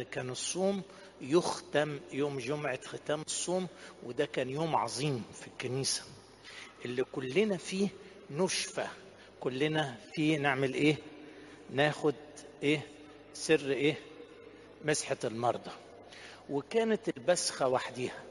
لان كان الصوم يختم يوم جمعه ختام الصوم وده كان يوم عظيم في الكنيسه اللي كلنا فيه نشفى كلنا فيه نعمل ايه ناخد ايه سر ايه مسحه المرضى وكانت البسخه وحديها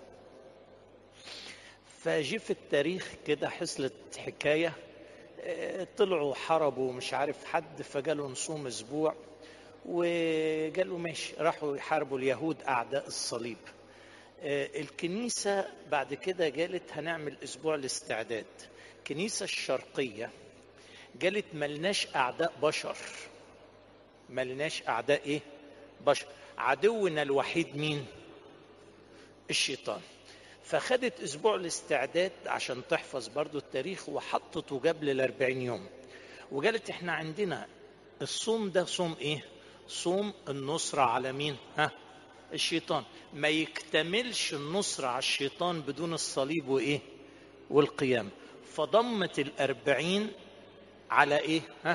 فجي في التاريخ كده حصلت حكايه آه، طلعوا حربوا مش عارف حد فجالوا نصوم اسبوع وقالوا ماشي راحوا يحاربوا اليهود اعداء الصليب آه، الكنيسه بعد كده قالت هنعمل اسبوع الاستعداد الكنيسه الشرقيه قالت ملناش اعداء بشر ملناش اعداء ايه بشر عدونا الوحيد مين الشيطان فخدت اسبوع الاستعداد عشان تحفظ برضو التاريخ وحطته قبل الاربعين يوم وقالت احنا عندنا الصوم ده صوم ايه صوم النصرة على مين ها الشيطان ما يكتملش النصرة على الشيطان بدون الصليب وايه والقيام فضمت الاربعين على ايه ها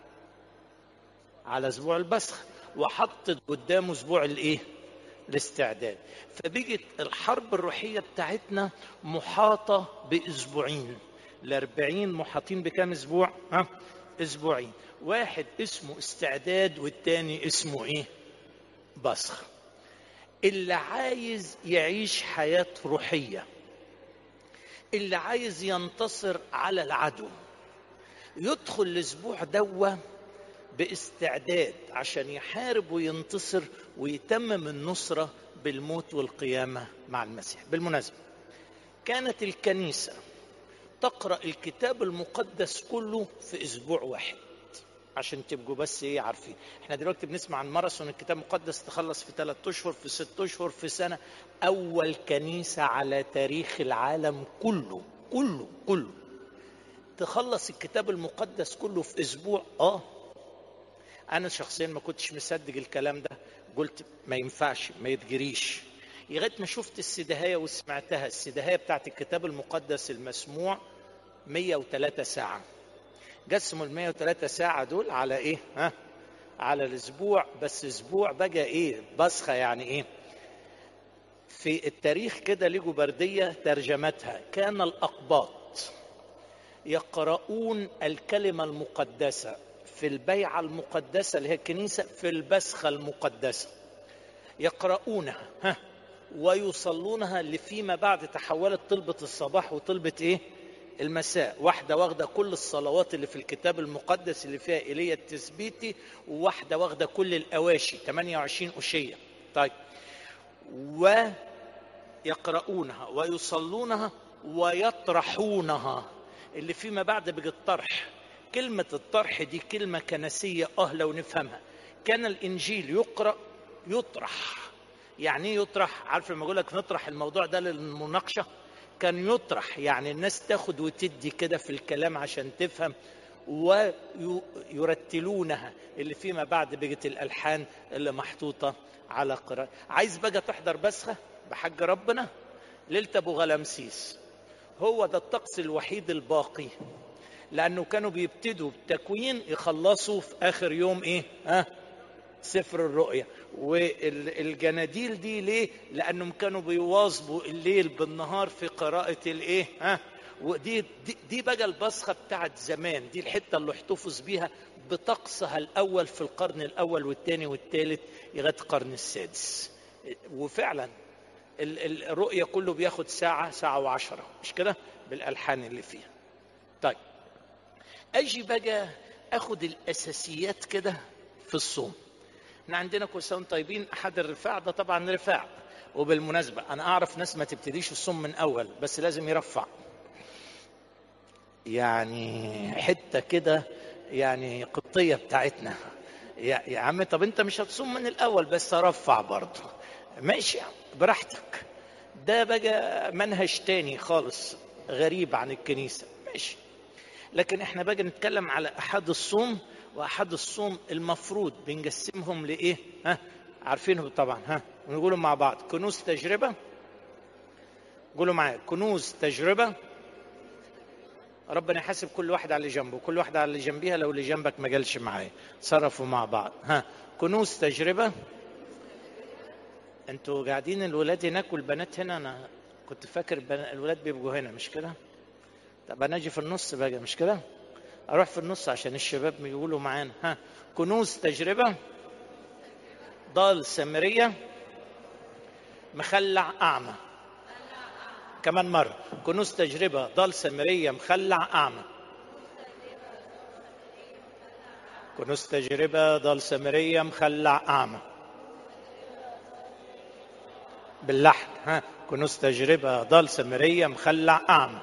على اسبوع البسخ وحطت قدامه اسبوع الايه الاستعداد فبقت الحرب الروحية بتاعتنا محاطة بأسبوعين الأربعين محاطين بكام أسبوع؟ ها؟ أسبوعين واحد اسمه استعداد والتاني اسمه إيه؟ بسخ اللي عايز يعيش حياة روحية اللي عايز ينتصر على العدو يدخل الأسبوع دوه باستعداد عشان يحارب وينتصر ويتمم النصرة بالموت والقيامة مع المسيح بالمناسبة كانت الكنيسة تقرأ الكتاب المقدس كله في أسبوع واحد عشان تبقوا بس ايه عارفين احنا دلوقتي بنسمع عن ماراثون الكتاب المقدس تخلص في ثلاثة اشهر في ست اشهر في سنة اول كنيسة على تاريخ العالم كله كله كله تخلص الكتاب المقدس كله في اسبوع اه انا شخصيا ما كنتش مصدق الكلام ده قلت ما ينفعش ما يتجريش لغايه ما شفت السدهايه وسمعتها السدهايه بتاعت الكتاب المقدس المسموع 103 ساعه قسموا ال 103 ساعه دول على ايه ها على الاسبوع بس اسبوع بقى ايه بسخه يعني ايه في التاريخ كده ليجو برديه ترجمتها كان الاقباط يقرؤون الكلمه المقدسه في البيعة المقدسة اللي هي الكنيسة في البسخة المقدسة يقرؤونها ها ويصلونها اللي فيما بعد تحولت طلبة الصباح وطلبة ايه المساء واحدة واخدة كل الصلوات اللي في الكتاب المقدس اللي فيها إيليا التثبيتي وواحدة واخدة كل الأواشي 28 أشية طيب ويقرؤونها ويصلونها ويطرحونها اللي فيما بعد بقت طرح كلمة الطرح دي كلمة كنسية اه لو نفهمها كان الإنجيل يقرأ يطرح يعني ايه يطرح عارف لما اقول لك نطرح الموضوع ده للمناقشة كان يطرح يعني الناس تاخد وتدي كده في الكلام عشان تفهم ويرتلونها اللي فيما بعد بقت الألحان اللي محطوطة على قراءة عايز بقى تحضر بسخة بحج ربنا ليلة أبو غلامسيس هو ده الطقس الوحيد الباقي لانه كانوا بيبتدوا التكوين يخلصوا في اخر يوم ايه ها سفر الرؤيا والجناديل دي ليه لانهم كانوا بيواظبوا الليل بالنهار في قراءه الايه ها ودي دي, دي بقى البصخه بتاعت زمان دي الحته اللي احتفظ بيها بطقسها الاول في القرن الاول والثاني والثالث لغايه القرن السادس وفعلا الرؤيه كله بياخد ساعه ساعه وعشرة مش كده بالالحان اللي فيها طيب اجي بقى اخد الاساسيات كده في الصوم احنا عندنا كل سنه طيبين احد الرفاع ده طبعا رفاع وبالمناسبه انا اعرف ناس ما تبتديش الصوم من اول بس لازم يرفع يعني حته كده يعني قبطيه بتاعتنا يا, يا عم طب انت مش هتصوم من الاول بس ارفع برضه ماشي براحتك ده بقى منهج تاني خالص غريب عن الكنيسه ماشي لكن احنا بقى نتكلم على احد الصوم واحد الصوم المفروض بنقسمهم لايه ها عارفينه طبعا ها ونقولهم مع بعض كنوز تجربه قولوا معايا كنوز تجربه ربنا يحاسب كل واحد على اللي جنبه كل واحد على اللي جنبيها لو اللي جنبك ما جالش معايا تصرفوا مع بعض ها كنوز تجربه انتوا قاعدين الولاد هناك والبنات هنا انا كنت فاكر الولاد بيبقوا هنا مش كده طب انا اجي في النص بقى مش كده اروح في النص عشان الشباب يقولوا معانا ها كنوز تجربه ضال سامريه مخلع اعمى كمان مره كنوز تجربه ضال سامريه مخلع اعمى كنوز تجربه ضال سامريه مخلع اعمى باللحن ها كنوز تجربه ضال سامريه مخلع اعمى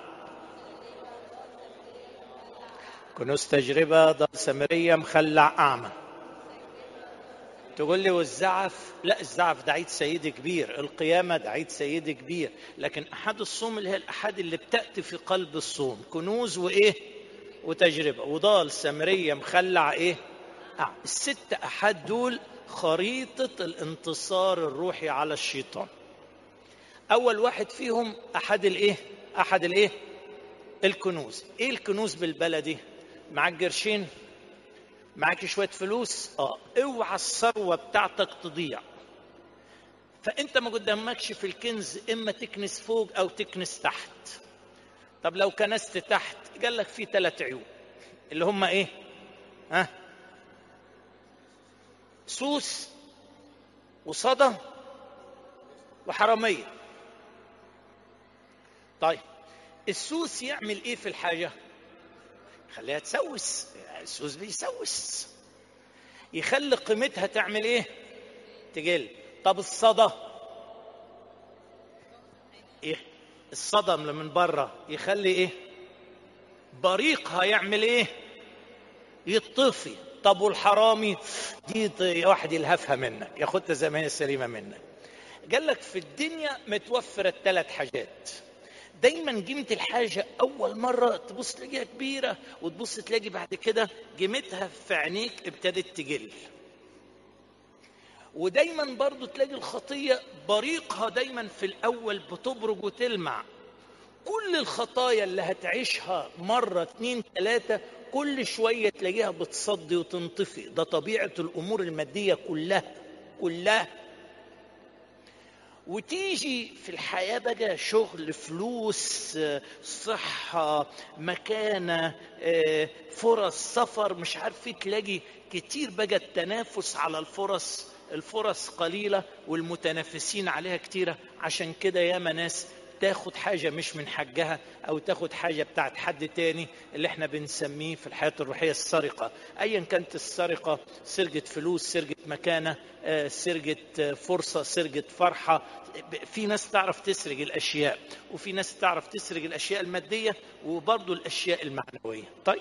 كنوز تجربة ضل سامرية مخلع أعمى تقول لي والزعف لا الزعف ده عيد سيدي كبير القيامة ده عيد سيدي كبير لكن أحد الصوم اللي هي الأحد اللي بتأتي في قلب الصوم كنوز وإيه وتجربة وضال سامرية مخلع إيه أعمى الست أحد دول خريطة الانتصار الروحي على الشيطان أول واحد فيهم أحد الإيه أحد الإيه الكنوز إيه الكنوز بالبلدي معاك قرشين معاك شويه فلوس اه اوعى الثروه بتاعتك تضيع فانت ما قدامكش في الكنز اما تكنس فوق او تكنس تحت طب لو كنست تحت قال لك في ثلاث عيوب اللي هم ايه ها سوس وصدى وحراميه طيب السوس يعمل ايه في الحاجه خليها تسوس السوس بيسوس يخلي قيمتها تعمل ايه تقل طب الصدى ايه الصدى اللي من بره يخلي ايه بريقها يعمل ايه يطفي طب والحرامي دي واحد يلهفها منك ياخدها زي ما هي سليمه منك قال لك في الدنيا متوفره الثلاث حاجات دايما قيمة الحاجة أول مرة تبص تلاقيها كبيرة وتبص تلاقي بعد كده قيمتها في عينيك ابتدت تقل ودايما برضو تلاقي الخطية بريقها دايما في الأول بتبرج وتلمع كل الخطايا اللي هتعيشها مرة اتنين تلاتة كل شوية تلاقيها بتصدي وتنطفي ده طبيعة الأمور المادية كلها كلها وتيجي في الحياة بقى شغل فلوس صحة مكانة فرص سفر مش عارف ايه تلاقي كتير بقى التنافس على الفرص الفرص قليلة والمتنافسين عليها كتيرة عشان كده ياما ناس تاخد حاجة مش من حجها أو تاخد حاجة بتاعت حد تاني اللي احنا بنسميه في الحياة الروحية السرقة أيا كانت السرقة سرقة فلوس سرقة مكانة سرقة فرصة سرقة فرحة في ناس تعرف تسرق الأشياء وفي ناس تعرف تسرق الأشياء المادية وبرضو الأشياء المعنوية طيب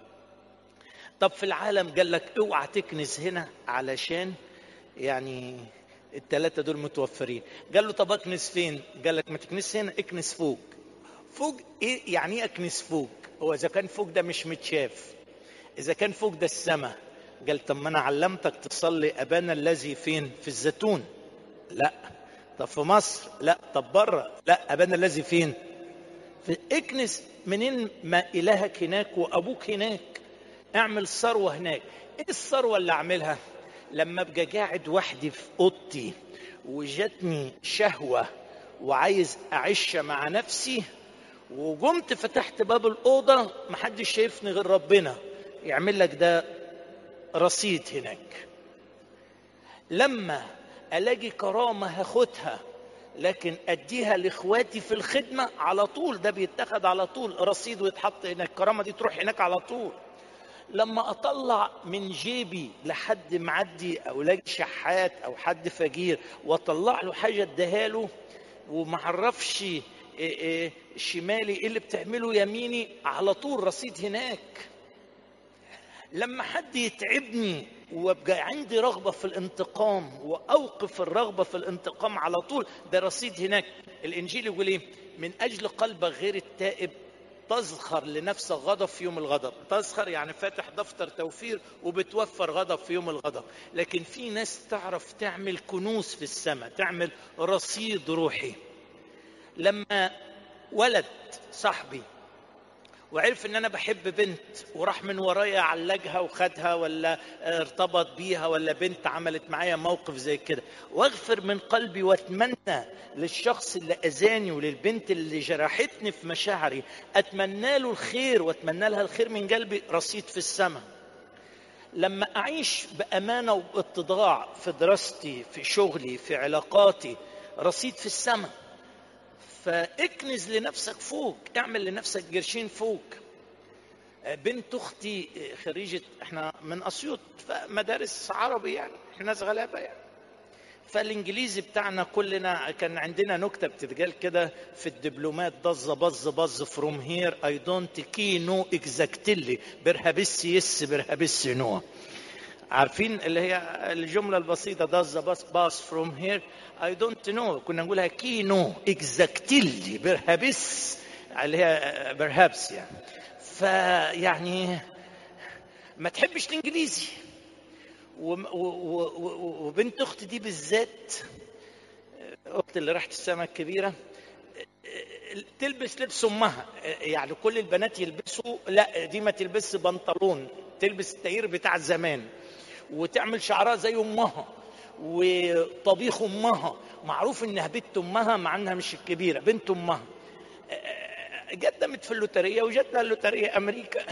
طب في العالم قال لك اوعى تكنز هنا علشان يعني الثلاثة دول متوفرين قال له طب اكنس فين قال لك ما تكنس هنا اكنس فوق فوق ايه يعني ايه اكنس فوق هو اذا كان فوق ده مش متشاف اذا كان فوق ده السماء قال طب ما انا علمتك تصلي ابانا الذي فين في الزيتون لا طب في مصر لا طب بره لا ابانا الذي فين في اكنس منين ما الهك هناك وابوك هناك اعمل ثروه هناك ايه الثروه اللي اعملها لما ابقى قاعد وحدي في اوضتي وجاتني شهوه وعايز اعيش مع نفسي وقمت فتحت باب الاوضه محدش شايفني غير ربنا يعمل لك ده رصيد هناك لما الاقي كرامه هاخدها لكن اديها لاخواتي في الخدمه على طول ده بيتاخد على طول رصيد ويتحط هناك الكرامه دي تروح هناك على طول لما اطلع من جيبي لحد معدي او لاقي شحات او حد فقير واطلع له حاجه اديها له ومعرفش شمالي ايه اللي بتعمله يميني على طول رصيد هناك لما حد يتعبني وابقى عندي رغبه في الانتقام واوقف الرغبه في الانتقام على طول ده رصيد هناك الانجيل يقول ايه من اجل قلبك غير التائب تزخر لنفسك غضب في يوم الغضب تزخر يعني فاتح دفتر توفير وبتوفر غضب في يوم الغضب لكن في ناس تعرف تعمل كنوز في السماء تعمل رصيد روحي لما ولد صاحبي وعرف ان انا بحب بنت وراح من ورايا علقها وخدها ولا ارتبط بيها ولا بنت عملت معايا موقف زي كده واغفر من قلبي واتمنى للشخص اللي اذاني وللبنت اللي جرحتني في مشاعري اتمنى له الخير واتمنى لها الخير من قلبي رصيد في السماء لما اعيش بامانه واتضاع في دراستي في شغلي في علاقاتي رصيد في السماء فاكنز لنفسك فوق اعمل لنفسك قرشين فوق بنت اختي خريجه احنا من اسيوط فمدارس عربي يعني احنا ناس غلابه يعني فالانجليزي بتاعنا كلنا كان عندنا نكته بتتقال كده في الدبلومات ضز بز بز فروم هير اي دونت كي نو اكزاكتلي برهبس يس برهبس نو عارفين اللي هي الجمله البسيطه does the bus pass from here I don't know كنا نقولها كي نو اكزاكتلي برهبس اللي هي برهابس يعني فيعني ما تحبش الانجليزي وبنت اختي دي بالذات اختي اللي راحت السماء الكبيره تلبس لبس امها يعني كل البنات يلبسوا لا دي ما تلبس بنطلون تلبس التغيير بتاع زمان وتعمل شعرها زي امها وطبيخ امها معروف انها بنت امها مع انها مش الكبيره بنت امها قدمت في اللوتريه وجات لها اللوتريه امريكا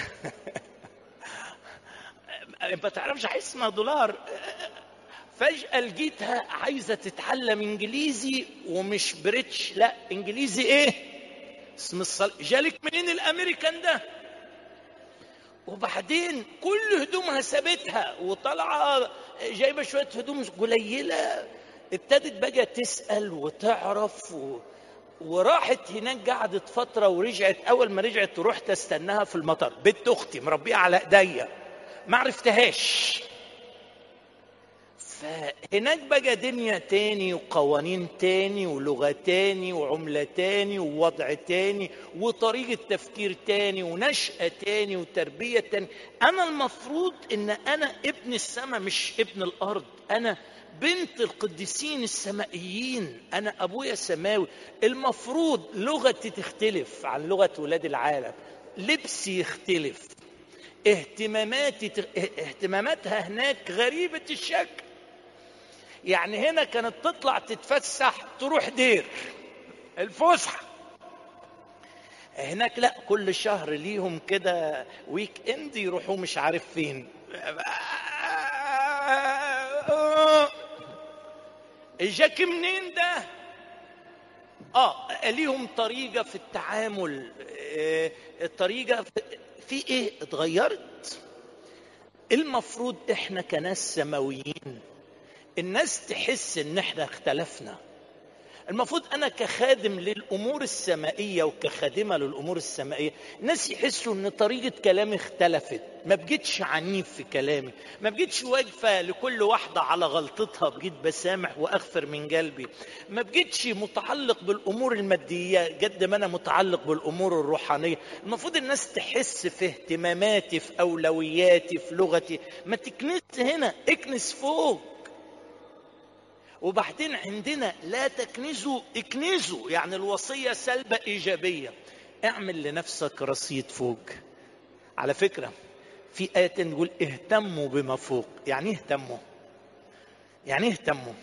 ما تعرفش اسمها دولار فجأة لقيتها عايزة تتعلم انجليزي ومش بريتش لا انجليزي ايه اسم الصل جالك منين الامريكان ده وبعدين كل هدومها سابتها وطالعه جايبه شويه هدوم قليله ابتدت بقى تسال وتعرف و... وراحت هناك قعدت فتره ورجعت اول ما رجعت رحت استناها في المطار بنت اختي مربيها على ايديا ما عرفتهاش فهناك بقى دنيا تاني وقوانين تاني ولغة تاني وعملة تاني ووضع تاني وطريقة تفكير تاني ونشأة تاني وتربية تاني أنا المفروض إن أنا ابن السماء مش ابن الأرض أنا بنت القديسين السمائيين أنا أبويا سماوي المفروض لغتي تختلف عن لغة ولاد العالم لبسي يختلف اهتماماتي اهتماماتها هناك غريبة الشكل يعني هنا كانت تطلع تتفسح تروح دير الفسحة هناك لا كل شهر ليهم كده ويك اند يروحوا مش عارف فين جاك منين ده اه ليهم طريقة في التعامل اه الطريقة في ايه اتغيرت المفروض احنا كناس سماويين الناس تحس ان احنا اختلفنا المفروض انا كخادم للامور السمائيه وكخادمه للامور السمائيه الناس يحسوا ان طريقه كلامي اختلفت ما بقيتش عنيف في كلامي ما بقيتش واقفه لكل واحده على غلطتها بقيت بسامح واغفر من قلبي ما بقيتش متعلق بالامور الماديه قد ما انا متعلق بالامور الروحانيه المفروض الناس تحس في اهتماماتي في اولوياتي في لغتي ما تكنس هنا اكنس فوق وبعدين عندنا لا تكنزوا اكنزوا يعني الوصية سلبة إيجابية اعمل لنفسك رصيد فوق على فكرة في آية تقول اهتموا بما فوق يعني ايه اهتموا يعني ايه اهتموا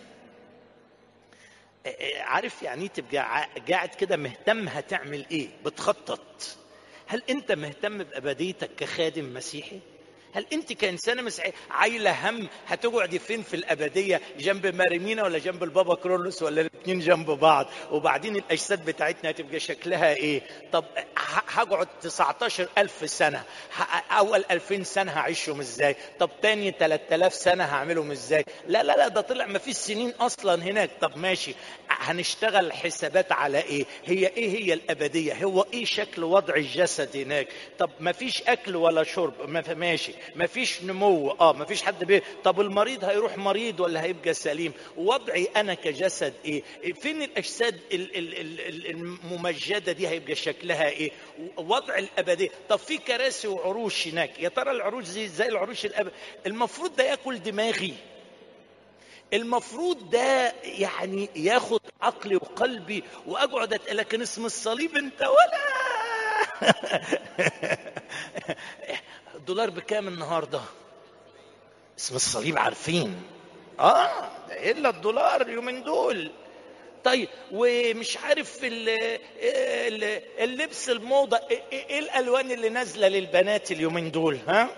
عارف يعني ايه تبقى قاعد كده مهتم هتعمل ايه بتخطط هل انت مهتم بأبديتك كخادم مسيحي هل انت كانسانه مسيحيه عايله هم هتقعدي فين في الابديه جنب ماريمينا ولا جنب البابا كرولوس ولا الاثنين جنب بعض وبعدين الاجساد بتاعتنا هتبقى شكلها ايه طب هقعد 19 ألف سنة أول 2000 سنة هعيشهم إزاي طب تاني 3000 سنة هعملهم إزاي لا لا لا ده طلع ما فيش سنين أصلا هناك طب ماشي هنشتغل حسابات على إيه هي إيه هي الأبدية هو إيه شكل وضع الجسد هناك طب ما فيش أكل ولا شرب ما ماشي ما فيش نمو اه ما فيش حد بيه طب المريض هيروح مريض ولا هيبقى سليم وضعي أنا كجسد إيه فين الأجساد الممجدة دي هيبقى شكلها إيه وضع الابديه طب في كراسي وعروش هناك يا ترى العروش زي زي العروش الأب... المفروض ده ياكل دماغي المفروض ده يعني ياخد عقلي وقلبي واقعد لكن اسم الصليب انت ولا الدولار بكام النهارده اسم الصليب عارفين اه ده الا الدولار اليومين دول طيب ومش عارف ال ال اللبس الموضه ايه إيه الالوان اللي نازله للبنات اليومين دول ها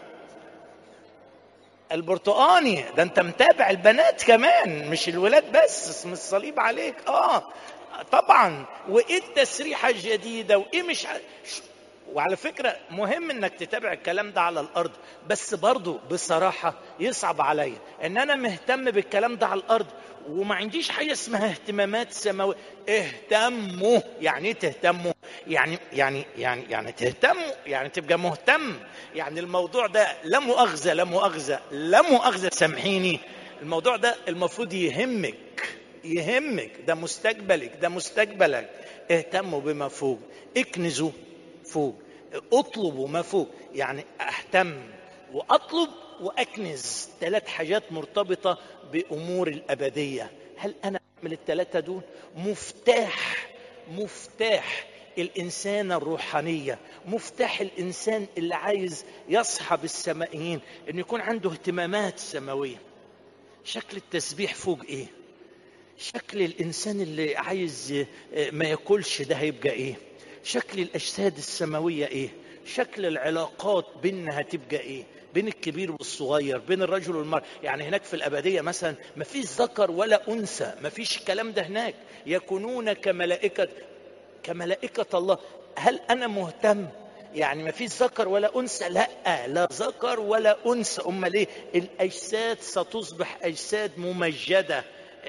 البرتقاني ده انت متابع البنات كمان مش الولاد بس اسم الصليب عليك اه طبعا وايه التسريحه الجديده وايه مش ع... ش- وعلى فكره مهم انك تتابع الكلام ده على الارض بس برضو بصراحه يصعب عليا ان انا مهتم بالكلام ده على الارض وما عنديش حاجه اسمها اهتمامات سماويه اهتموا يعني ايه تهتموا يعني يعني يعني يعني تهتموا يعني تبقى مهتم يعني الموضوع ده لا مؤاخذه لا مؤاخذه لا مؤاخذه سامحيني الموضوع ده المفروض يهمك يهمك ده مستقبلك ده مستقبلك اهتموا بما فوق اكنزوا فوق اطلبوا ما فوق يعني اهتم واطلب واكنز ثلاث حاجات مرتبطه بامور الابديه هل انا اعمل الثلاثه دول مفتاح مفتاح الانسان الروحانيه مفتاح الانسان اللي عايز يصحب السمائيين ان يكون عنده اهتمامات سماويه شكل التسبيح فوق ايه شكل الانسان اللي عايز ما ياكلش ده هيبقى ايه شكل الاجساد السماويه ايه شكل العلاقات بيننا هتبقى ايه بين الكبير والصغير بين الرجل والمرأة يعني هناك في الأبدية مثلا ما فيش ذكر ولا أنثى ما فيش الكلام ده هناك يكونون كملائكة كملائكة الله هل أنا مهتم يعني ما فيش ذكر ولا أنثى لا لا ذكر ولا أنثى أمال إيه الأجساد ستصبح أجساد ممجدة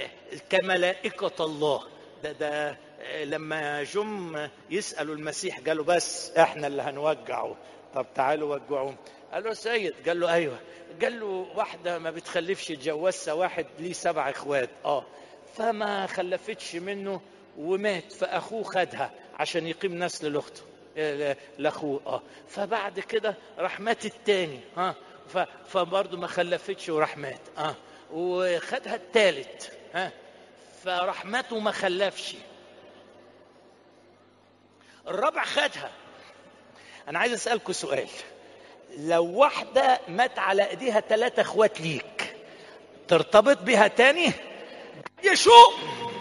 كملائكة الله ده ده لما جم يسألوا المسيح قالوا بس احنا اللي هنوجعه طب تعالوا وجعوه قال له يا سيد قال له ايوه قال له واحدة ما بتخلفش تجوزها واحد ليه سبع اخوات اه فما خلفتش منه ومات فاخوه خدها عشان يقيم نسل لاخته آه، لاخوه اه فبعد كده راح مات التاني ها ف- فبرضه ما خلفتش وراح مات اه وخدها التالت ها فراح مات وما خلفش الرابع خدها انا عايز اسالكم سؤال لو واحده مات على ايديها ثلاثة اخوات ليك ترتبط بها تاني يشوق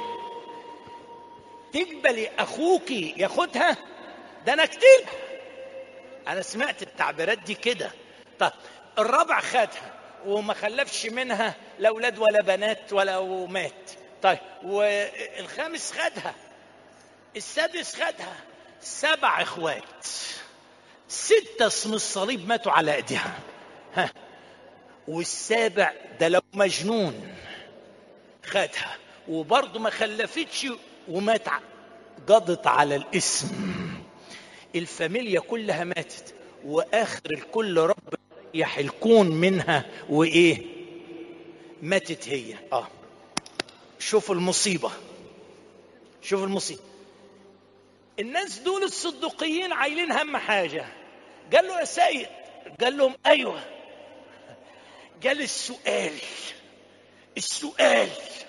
تقبلي اخوك ياخدها ده انا كتير انا سمعت التعبيرات دي كده طب الرابع خدها وما خلفش منها لا اولاد ولا بنات ولا ومات طيب والخامس خدها السادس خدها سبع اخوات ستة اسم الصليب ماتوا على ايديها ها والسابع ده لو مجنون خدها وبرضه ما خلفتش ومات ع- قضت على الاسم الفاميليا كلها ماتت واخر الكل رب يح الكون منها وايه ماتت هي اه شوف المصيبه شوف المصيبه الناس دول الصدقيين عايلين هم حاجه قال له يا سيد قال لهم ايوه قال السؤال السؤال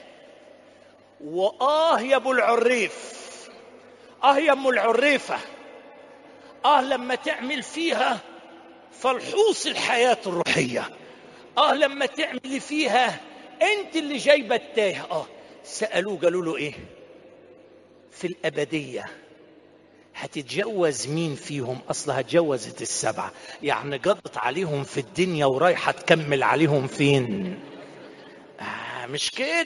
واه يا ابو العريف اه يا ام العريفه اه لما تعمل فيها فالحوص الحياه الروحيه اه لما تعملي فيها انت اللي جايبه التايه اه سالوه قالوا له ايه في الابديه هتتجوز مين فيهم اصلا اتجوزت السبعه يعني قضت عليهم في الدنيا ورايحه تكمل عليهم فين آه مش كده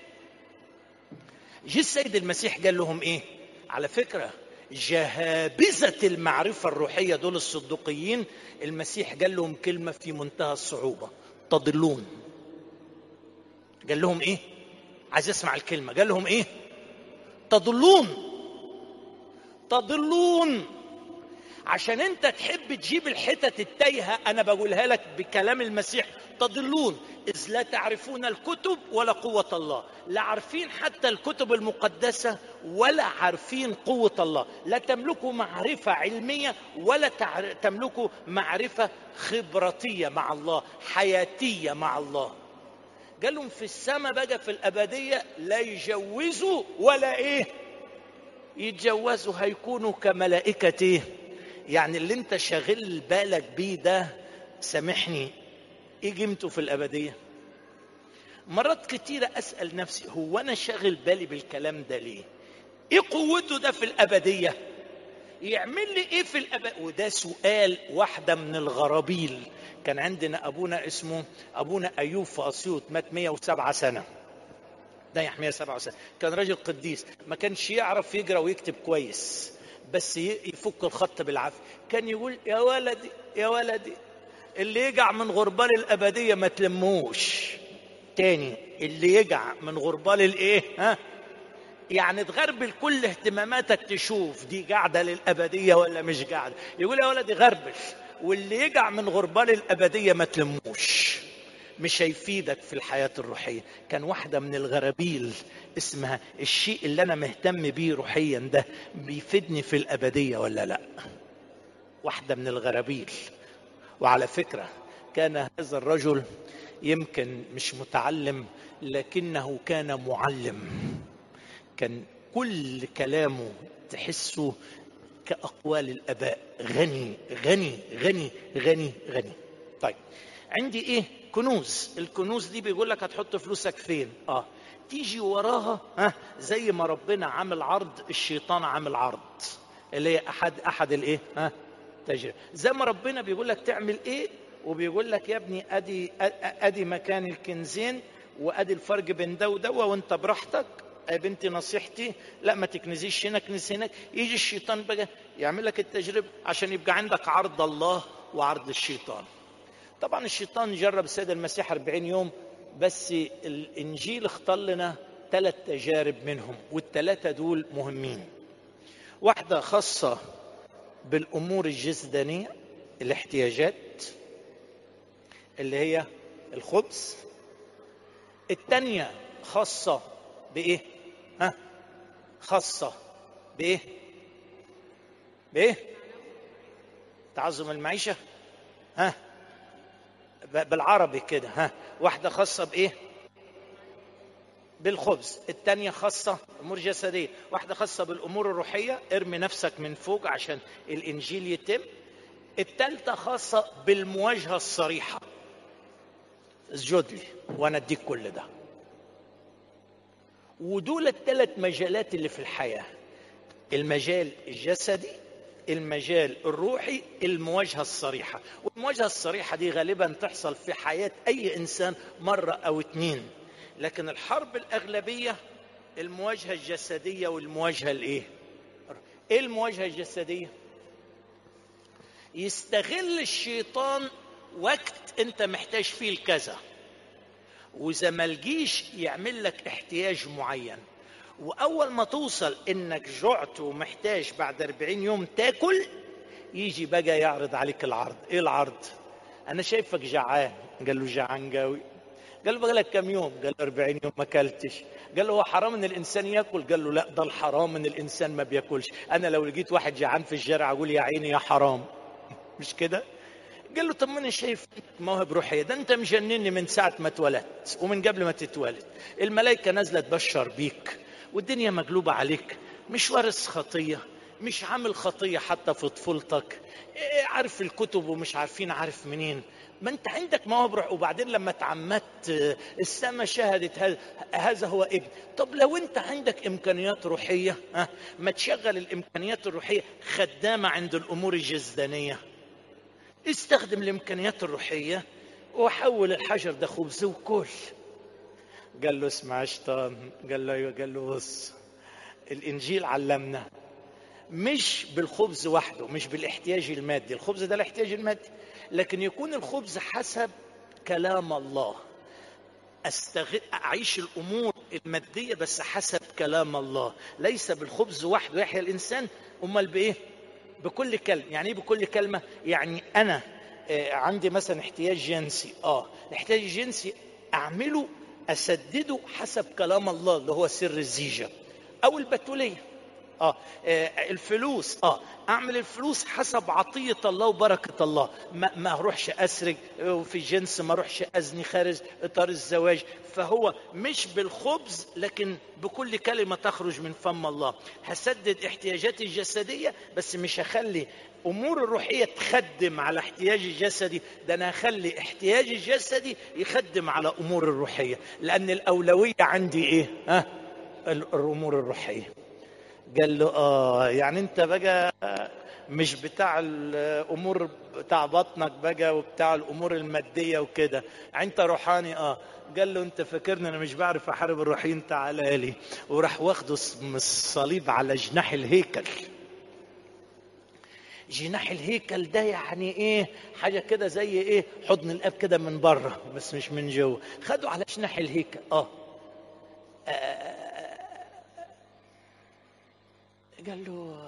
جه السيد المسيح قال لهم ايه على فكره جهابذة المعرفة الروحية دول الصدقيين المسيح قال لهم كلمة في منتهى الصعوبة تضلون قال لهم ايه عايز اسمع الكلمة قال لهم ايه تضلون تضلون عشان انت تحب تجيب الحتت التايهه انا بقولها لك بكلام المسيح تضلون اذ لا تعرفون الكتب ولا قوه الله لا عارفين حتى الكتب المقدسه ولا عارفين قوه الله لا تملكوا معرفه علميه ولا تعر- تملكوا معرفه خبراتيه مع الله حياتيه مع الله قال لهم في السماء بقى في الابديه لا يجوزوا ولا ايه يتجوزوا هيكونوا كملائكة ايه؟ يعني اللي انت شاغل بالك بيه ده سامحني ايه قيمته في الابديه مرات كتيرة أسأل نفسي هو أنا شاغل بالي بالكلام ده ليه؟ إيه قوته ده في الأبدية؟ يعمل لي إيه في الأبدية؟ وده سؤال واحدة من الغرابيل كان عندنا أبونا اسمه أبونا أيوب في أسيوط مات 107 سنة ده يحمي 107 سنة كان راجل قديس ما كانش يعرف يقرأ ويكتب كويس بس يفك الخط بالعافية كان يقول يا ولدي يا ولدي اللي يقع من غربال الأبدية ما تلموش تاني اللي يجع من غربال الايه ها يعني تغربل كل اهتماماتك تشوف دي قاعده للابديه ولا مش قاعده يقول يا ولدي غربل واللي يجع من غربال الابديه ما تلموش مش هيفيدك في الحياه الروحيه كان واحده من الغرابيل اسمها الشيء اللي انا مهتم بيه روحيا ده بيفيدني في الابديه ولا لا واحده من الغرابيل وعلى فكره كان هذا الرجل يمكن مش متعلم لكنه كان معلم كان كل كلامه تحسه كأقوال الآباء غني غني غني غني غني طيب عندي ايه كنوز الكنوز دي بيقول لك هتحط فلوسك فين اه تيجي وراها ها زي ما ربنا عامل عرض الشيطان عامل عرض اللي هي احد احد الايه ها تجربه زي ما ربنا بيقول لك تعمل ايه وبيقول لك يا ابني ادي ادي مكان الكنزين وادي الفرق بين ده وده وانت براحتك يا بنتي نصيحتي لا ما تكنزيش هنا كنز هناك يجي الشيطان بقى يعمل لك التجربه عشان يبقى عندك عرض الله وعرض الشيطان طبعا الشيطان جرب السيد المسيح 40 يوم بس الانجيل اختار لنا ثلاث تجارب منهم والثلاثه دول مهمين واحده خاصه بالامور الجسدانيه الاحتياجات اللي هي الخبز الثانيه خاصه بايه ها خاصه بايه بايه تعظم المعيشه ها بالعربي كده ها واحده خاصه بايه بالخبز الثانيه خاصه امور جسديه واحده خاصه بالامور الروحيه ارمي نفسك من فوق عشان الانجيل يتم الثالثه خاصه بالمواجهه الصريحه اسجد لي وانا اديك كل ده ودول الثلاث مجالات اللي في الحياه المجال الجسدي المجال الروحي المواجهه الصريحه والمواجهه الصريحه دي غالبا تحصل في حياه اي انسان مره او اتنين لكن الحرب الاغلبيه المواجهه الجسديه والمواجهه الايه ايه المواجهه الجسديه يستغل الشيطان وقت انت محتاج فيه الكذا واذا ما لقيش يعمل لك احتياج معين واول ما توصل انك جعت ومحتاج بعد 40 يوم تاكل يجي بقى يعرض عليك العرض ايه العرض انا شايفك جعان قال له جعان قوي قال له بقى لك كم يوم قال له 40 يوم ما اكلتش قال له هو حرام ان الانسان ياكل قال له لا ده الحرام ان الانسان ما بياكلش انا لو لقيت واحد جعان في الشارع اقول يا عيني يا حرام مش كده قال له طب ما انا شايف مواهب روحيه ده انت مجنني من ساعه ما اتولدت ومن قبل ما تتولد الملائكه نازله تبشر بيك والدنيا مقلوبه عليك مش وارث خطيه مش عامل خطيه حتى في طفولتك إيه عارف الكتب ومش عارفين عارف منين ما انت عندك مواهب روح وبعدين لما اتعمدت السماء شهدت هذا هذا هو ابن طب لو انت عندك امكانيات روحيه ها ما تشغل الامكانيات الروحيه خدامه عند الامور الجسدانيه استخدم الامكانيات الروحيه وحول الحجر ده خبز وكل قال له اسمع شيطان قال له ايوه قال له بص الانجيل علمنا مش بالخبز وحده مش بالاحتياج المادي الخبز ده الاحتياج المادي لكن يكون الخبز حسب كلام الله أستغل أعيش الأمور المادية بس حسب كلام الله ليس بالخبز وحده يحيى الإنسان أمال بإيه بكل كلمة يعني إيه بكل كلمة يعني أنا آه عندي مثلا احتياج جنسي آه الاحتياج الجنسي أعمله أسدده حسب كلام الله اللي هو سر الزيجة أو البتولية آه. اه الفلوس اه اعمل الفلوس حسب عطيه الله وبركه الله ما, ما اروحش اسرق وفي جنس ما اروحش ازني خارج اطار الزواج فهو مش بالخبز لكن بكل كلمه تخرج من فم الله هسدد احتياجاتي الجسديه بس مش هخلي امور الروحيه تخدم على احتياجي الجسدي ده انا هخلي احتياجي الجسدي يخدم على امور الروحيه لان الاولويه عندي ايه ها الامور الروحيه قال له اه يعني انت بقى مش بتاع الامور بتاع بطنك بقى وبتاع الامور الماديه وكده انت روحاني اه قال له انت فاكرني انا مش بعرف احارب الروحيين تعالى لي وراح واخده من الصليب على جناح الهيكل جناح الهيكل ده يعني ايه حاجه كده زي ايه حضن الاب كده من بره بس مش من جوه خدوا على جناح الهيكل اه, آه قال له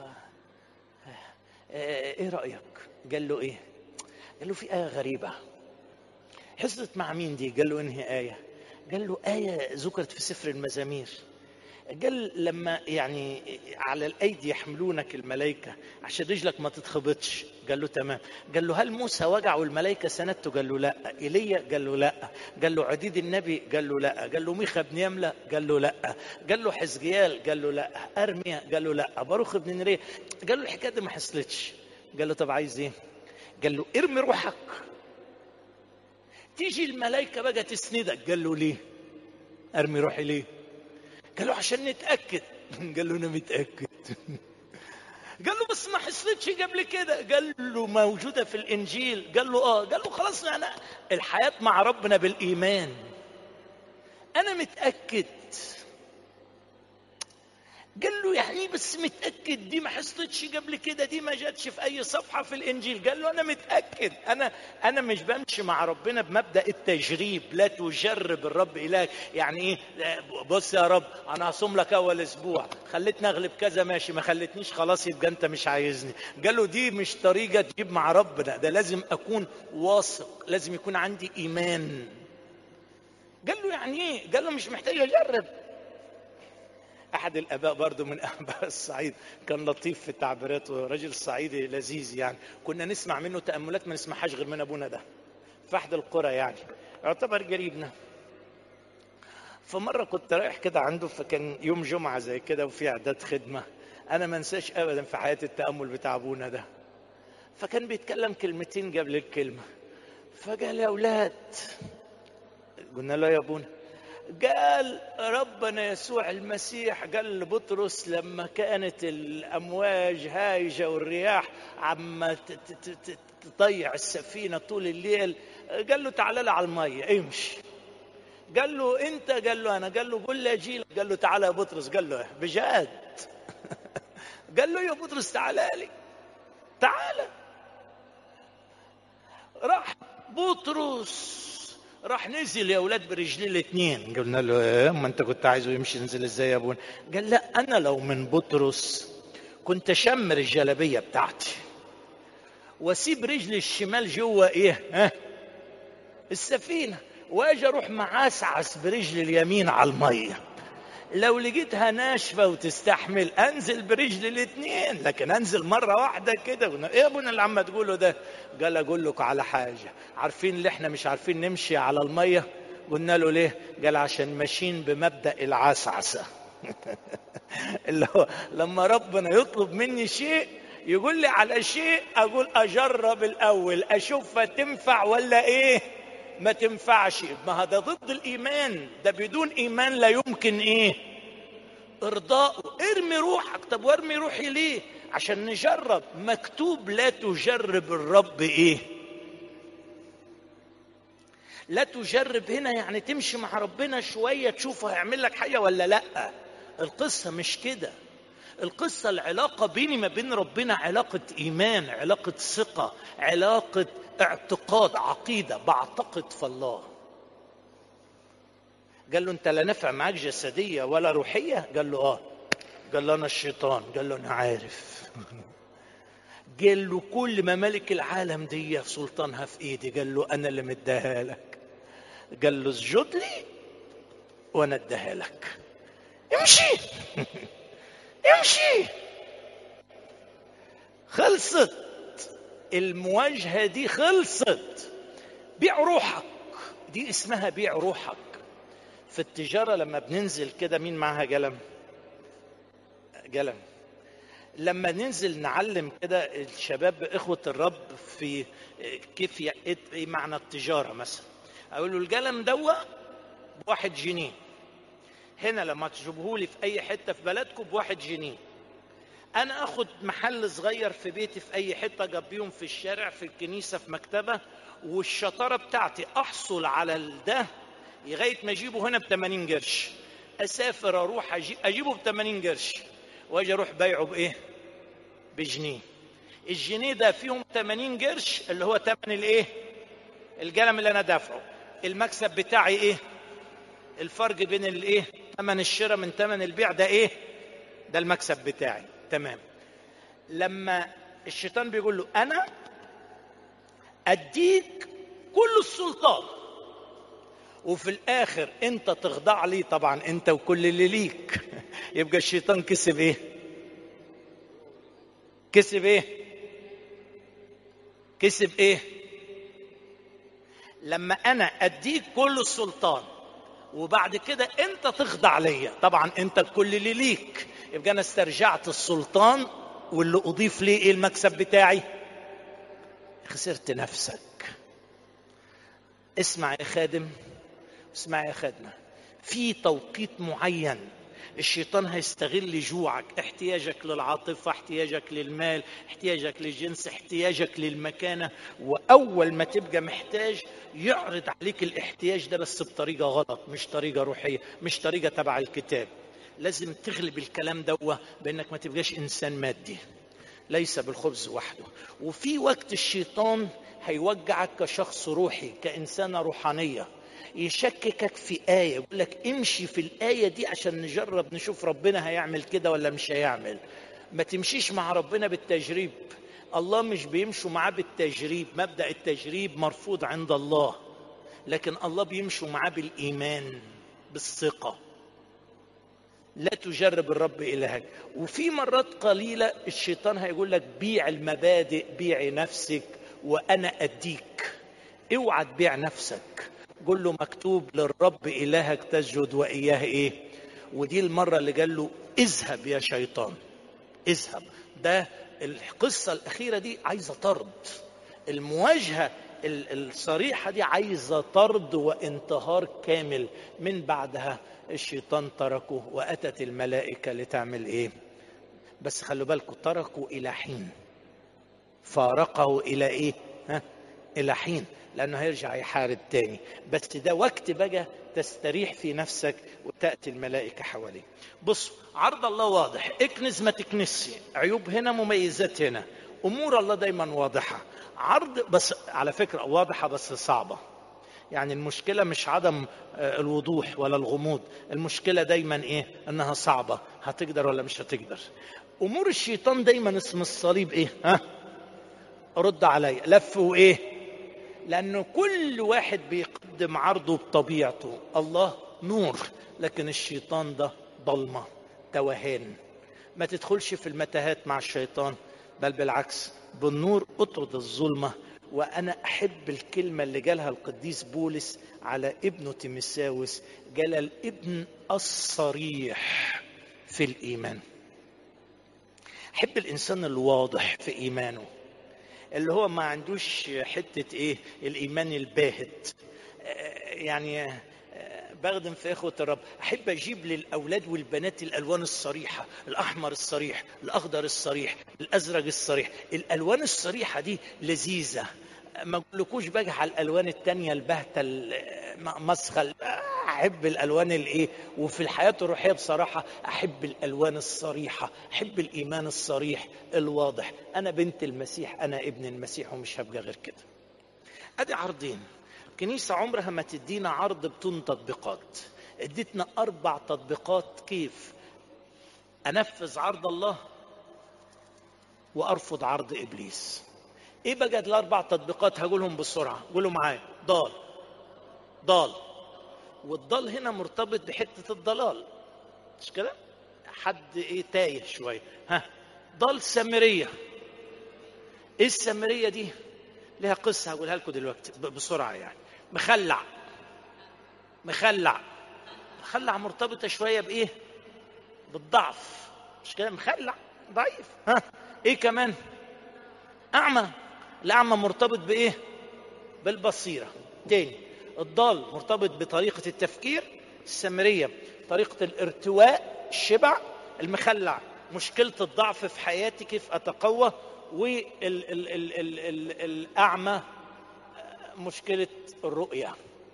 ايه رايك قال له ايه قال له في ايه غريبه حصلت مع مين دي قال له انهي ايه قال له ايه ذكرت في سفر المزامير قال لما يعني على الايدي يحملونك الملائكه عشان رجلك ما تتخبطش قال له تمام قال له هل موسى وجع والملائكه سندته قال له لا ايليا قال له لا قال له عديد النبي قال له لا قال له ميخا بن يملة قال له لا قال له حزقيال قال له لا ارميا قال له لا باروخ بن نريه قال له الحكايه دي ما حصلتش قال له طب عايز ايه قال له ارمي روحك تيجي الملائكه بقى تسندك قال له ليه ارمي روحي ليه قال له عشان نتاكد قال له انا متاكد قال له بس ما حصلتش قبل كده قال له موجوده في الانجيل قال له اه قال له خلاص انا الحياه مع ربنا بالايمان انا متاكد قال له يعني بس متاكد دي ما حصلتش قبل كده دي ما جاتش في اي صفحه في الانجيل قال له انا متاكد انا انا مش بمشي مع ربنا بمبدا التجريب لا تجرب الرب الهك يعني ايه بص يا رب انا هصوم لك اول اسبوع خليتني اغلب كذا ماشي ما خلتنيش خلاص يبقى انت مش عايزني قال له دي مش طريقه تجيب مع ربنا ده لازم اكون واثق لازم يكون عندي ايمان قال له يعني ايه قال له مش محتاج اجرب احد الاباء برضو من اباء الصعيد كان لطيف في تعبيراته رجل صعيدي لذيذ يعني كنا نسمع منه تاملات ما نسمعهاش غير من ابونا ده في احد القرى يعني يعتبر قريبنا فمره كنت رايح كده عنده فكان يوم جمعه زي كده وفي اعداد خدمه انا ما انساش ابدا في حياتي التامل بتاع ابونا ده فكان بيتكلم كلمتين قبل الكلمه فقال يا اولاد قلنا له يا ابونا قال ربنا يسوع المسيح قال لبطرس لما كانت الامواج هايجه والرياح عم تضيع السفينه طول الليل قال له تعالى لي على الميه امشي قال له انت قال له انا قال له قول لي اجي قال له تعالى يا بطرس قال له بجد قال له يا بطرس تعالى لي تعالى راح بطرس راح نزل يا اولاد برجليه الاثنين قلنا له ايه ما انت كنت عايزه يمشي ينزل ازاي يا ابونا قال لا انا لو من بطرس كنت اشمر الجلابيه بتاعتي واسيب رجلي الشمال جوه ايه ها السفينه واجي اروح معسعس برجلي اليمين على الميه لو لقيتها ناشفه وتستحمل انزل برجلي الاثنين لكن انزل مره واحده كده ايه يا ابونا اللي عم تقوله ده قال اقول لكم على حاجه عارفين اللي احنا مش عارفين نمشي على الميه قلنا له ليه قال عشان ماشيين بمبدا العسعسه اللي هو لما ربنا يطلب مني شيء يقول لي على شيء اقول اجرب الاول اشوف تنفع ولا ايه ما تنفعش ما هذا ضد الايمان ده بدون ايمان لا يمكن ايه ارضاءه ارمي روحك طب وارمي روحي ليه عشان نجرب مكتوب لا تجرب الرب ايه لا تجرب هنا يعني تمشي مع ربنا شوية تشوف هيعمل لك حاجة ولا لا القصة مش كده القصة العلاقة بيني ما بين ربنا علاقة إيمان علاقة ثقة علاقة اعتقاد عقيدة بعتقد في الله قال له انت لا نفع معاك جسدية ولا روحية قال له اه قال له انا الشيطان قال له انا عارف قال له كل ممالك العالم دي سلطانها في ايدي قال له انا اللي مديها لك قال له اسجد لي وانا اديها لك امشي امشي خلصت المواجهة دي خلصت بيع روحك دي اسمها بيع روحك في التجارة لما بننزل كده مين معاها قلم قلم لما ننزل نعلم كده الشباب إخوة الرب في كيف ي- ايه معنى التجارة مثلا أقول له القلم دوا بواحد جنيه هنا لما تجيبوه لي في أي حتة في بلدكم بواحد جنيه انا اخد محل صغير في بيتي في اي حته جنبيهم في الشارع في الكنيسه في مكتبه والشطاره بتاعتي احصل على ده لغايه ما اجيبه هنا ب 80 قرش اسافر اروح أجي- اجيبه ب 80 قرش واجي اروح بايعه بايه؟ بجنيه الجنيه ده فيهم 80 قرش اللي هو ثمن الايه؟ القلم اللي انا دافعه المكسب بتاعي ايه؟ الفرق بين الايه؟ ثمن الشراء من ثمن البيع ده ايه؟ ده المكسب بتاعي تمام لما الشيطان بيقول له انا اديك كل السلطان وفي الاخر انت تخضع لي طبعا انت وكل اللي ليك يبقى الشيطان كسب ايه كسب ايه كسب ايه لما انا اديك كل السلطان وبعد كده انت تخضع ليا طبعا انت الكل اللي ليك يبقى انا استرجعت السلطان واللي اضيف ليه ايه المكسب بتاعي خسرت نفسك اسمع يا خادم اسمع يا خادمه في توقيت معين الشيطان هيستغل جوعك احتياجك للعاطفة احتياجك للمال احتياجك للجنس احتياجك للمكانة وأول ما تبقى محتاج يعرض عليك الاحتياج ده بس بطريقة غلط مش طريقة روحية مش طريقة تبع الكتاب لازم تغلب الكلام ده بأنك ما تبقاش إنسان مادي ليس بالخبز وحده وفي وقت الشيطان هيوجعك كشخص روحي كإنسانة روحانية يشككك في آية يقول لك امشي في الآية دي عشان نجرب نشوف ربنا هيعمل كده ولا مش هيعمل ما تمشيش مع ربنا بالتجريب الله مش بيمشوا معاه بالتجريب مبدأ التجريب مرفوض عند الله لكن الله بيمشوا معاه بالإيمان بالثقة لا تجرب الرب إلهك وفي مرات قليلة الشيطان هيقول لك بيع المبادئ بيع نفسك وأنا أديك اوعى تبيع نفسك قل له مكتوب للرب إلهك تسجد وإياه إيه ودي المرة اللي قال له اذهب يا شيطان اذهب ده القصة الأخيرة دي عايزة طرد المواجهة الصريحة دي عايزة طرد وانتهار كامل من بعدها الشيطان تركه وأتت الملائكة لتعمل إيه بس خلوا بالكم تركوا إلى حين فارقه إلى إيه ها؟ إلى حين لأنه هيرجع يحارب تاني بس ده وقت بقى تستريح في نفسك وتأتي الملائكة حواليك بص عرض الله واضح اكنز ما تكنسش عيوب هنا مميزات هنا أمور الله دايما واضحة عرض بس على فكرة واضحة بس صعبة يعني المشكلة مش عدم الوضوح ولا الغموض المشكلة دايما ايه انها صعبة هتقدر ولا مش هتقدر امور الشيطان دايما اسم الصليب ايه ها رد عليا لف وايه لانه كل واحد بيقدم عرضه بطبيعته الله نور لكن الشيطان ده ضلمة توهان ما تدخلش في المتاهات مع الشيطان بل بالعكس بالنور اطرد الظلمه وانا احب الكلمه اللي قالها القديس بولس على ابنه تيمساوس قال الابن الصريح في الايمان احب الانسان الواضح في ايمانه اللي هو ما عندوش حته ايه الايمان الباهت يعني بخدم في اخوه الرب احب اجيب للاولاد والبنات الالوان الصريحه الاحمر الصريح الاخضر الصريح الازرق الصريح الالوان الصريحه دي لذيذه ما اقولكوش بقى على الالوان التانية البهتة المسخل احب الالوان الايه وفي الحياه الروحيه بصراحه احب الالوان الصريحه احب الايمان الصريح الواضح انا بنت المسيح انا ابن المسيح ومش هبقى غير كده ادي عرضين الكنيسة عمرها ما تدينا عرض بدون تطبيقات اديتنا أربع تطبيقات كيف أنفذ عرض الله وأرفض عرض إبليس إيه بقى الأربع تطبيقات هقولهم بسرعة قولوا معايا ضال ضال والضال هنا مرتبط بحتة الضلال مش كده حد ايه تايه شويه ها ضل سامريه ايه السامريه دي لها قصه هقولها لكم دلوقتي ب- بسرعه يعني مخلع مخلع مخلع مرتبطه شويه بايه بالضعف مش كده مخلع ضعيف ها ايه كمان اعمى الاعمى مرتبط بايه بالبصيره تاني الضال مرتبط بطريقه التفكير السامريه طريقه الارتواء الشبع المخلع مشكله الضعف في حياتي كيف اتقوى والاعمى مشكله الرؤيه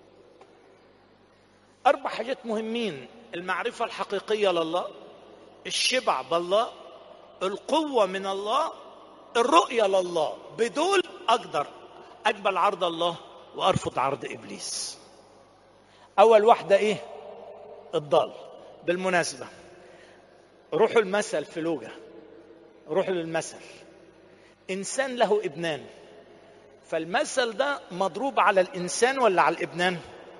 اربع حاجات مهمين المعرفه الحقيقيه لله الشبع بالله القوه من الله الرؤيه لله بدول اقدر اقبل عرض الله وارفض عرض ابليس اول واحده ايه الضال بالمناسبه روحوا المثل في لوجا روحوا للمثل انسان له ابنان فالمثل ده مضروب على الانسان ولا على الابنان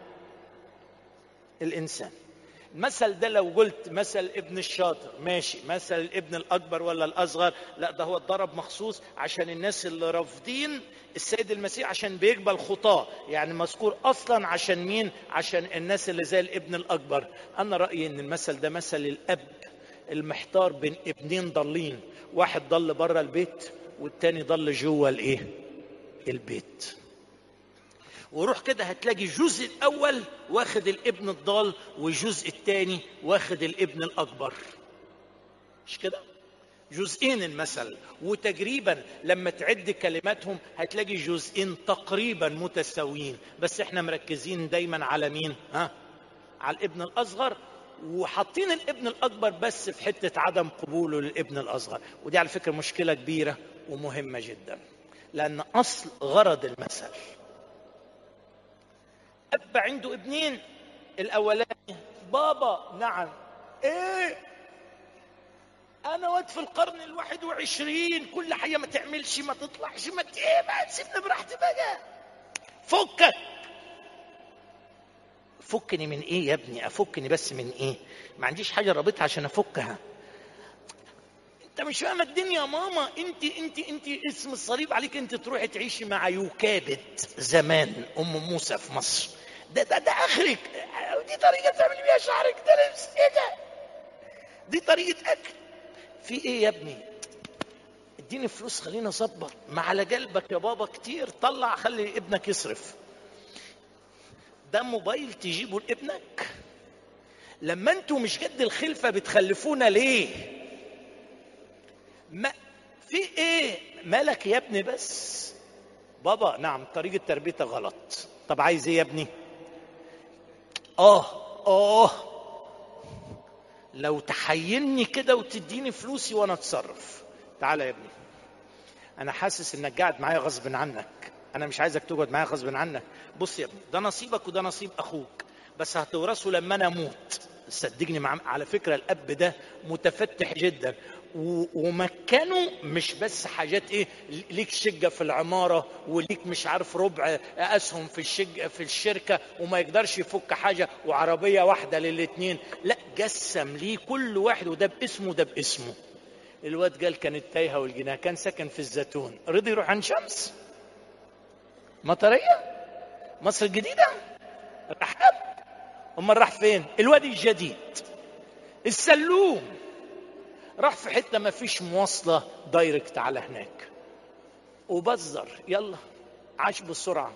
الانسان المثل ده لو قلت مثل ابن الشاطر ماشي مثل الابن الاكبر ولا الاصغر لا ده هو اتضرب مخصوص عشان الناس اللي رافضين السيد المسيح عشان بيقبل خطاه يعني مذكور اصلا عشان مين عشان الناس اللي زي الابن الاكبر انا رايي ان المثل ده مثل الاب المحتار بين ابنين ضالين واحد ضل بره البيت والتاني ضل جوه الايه البيت وروح كده هتلاقي الجزء الاول واخد الابن الضال والجزء الثاني واخد الابن الاكبر مش كده جزئين المثل وتقريبا لما تعد كلماتهم هتلاقي جزئين تقريبا متساويين بس احنا مركزين دايما على مين ها على الابن الاصغر وحاطين الابن الاكبر بس في حته عدم قبوله للابن الاصغر ودي على فكره مشكله كبيره ومهمه جدا لان اصل غرض المثل اب عنده ابنين الاولاني بابا نعم ايه انا واد في القرن الواحد وعشرين كل حاجه ما تعملش ما تطلعش ما ت- ايه بقى تسيبني براحتي بقى فكك فكني من ايه يا ابني افكني بس من ايه ما عنديش حاجه رابطها عشان افكها انت مش فاهمه الدنيا يا ماما انت انت انت اسم الصليب عليك انت تروحي تعيشي مع يوكابد زمان ام موسى في مصر ده ده ده اخرك دي طريقه تعملي بيها شعرك ده لبس ايه ده دي طريقه اكل في ايه يا ابني اديني فلوس خليني اظبط ما على قلبك يا بابا كتير طلع خلي ابنك يصرف ده موبايل تجيبه لابنك لما انتوا مش قد الخلفه بتخلفونا ليه ما في ايه مالك يا ابني بس بابا نعم طريقه تربيتك غلط طب عايز ايه يا ابني اه اه لو تحيلني كده وتديني فلوسي وانا اتصرف تعالى يا ابني انا حاسس انك قاعد معايا غصب عنك انا مش عايزك تقعد معايا غصب عنك بص يا ابني ده نصيبك وده نصيب اخوك بس هتورثه لما انا اموت صدقني مع... على فكره الاب ده متفتح جدا و... ومكانه مش بس حاجات ايه ليك شقه في العماره وليك مش عارف ربع اسهم في الشقه في الشركه وما يقدرش يفك حاجه وعربيه واحده للاثنين لا جسم ليه كل واحد وده باسمه وده باسمه الواد قال كانت تايهه والجناه كان سكن في الزيتون رضي يروح عن شمس مطريه مصر الجديده رحب امال راح فين الوادي الجديد السلوم راح في حته ما فيش مواصله دايركت على هناك وبزر يلا عاش بسرعه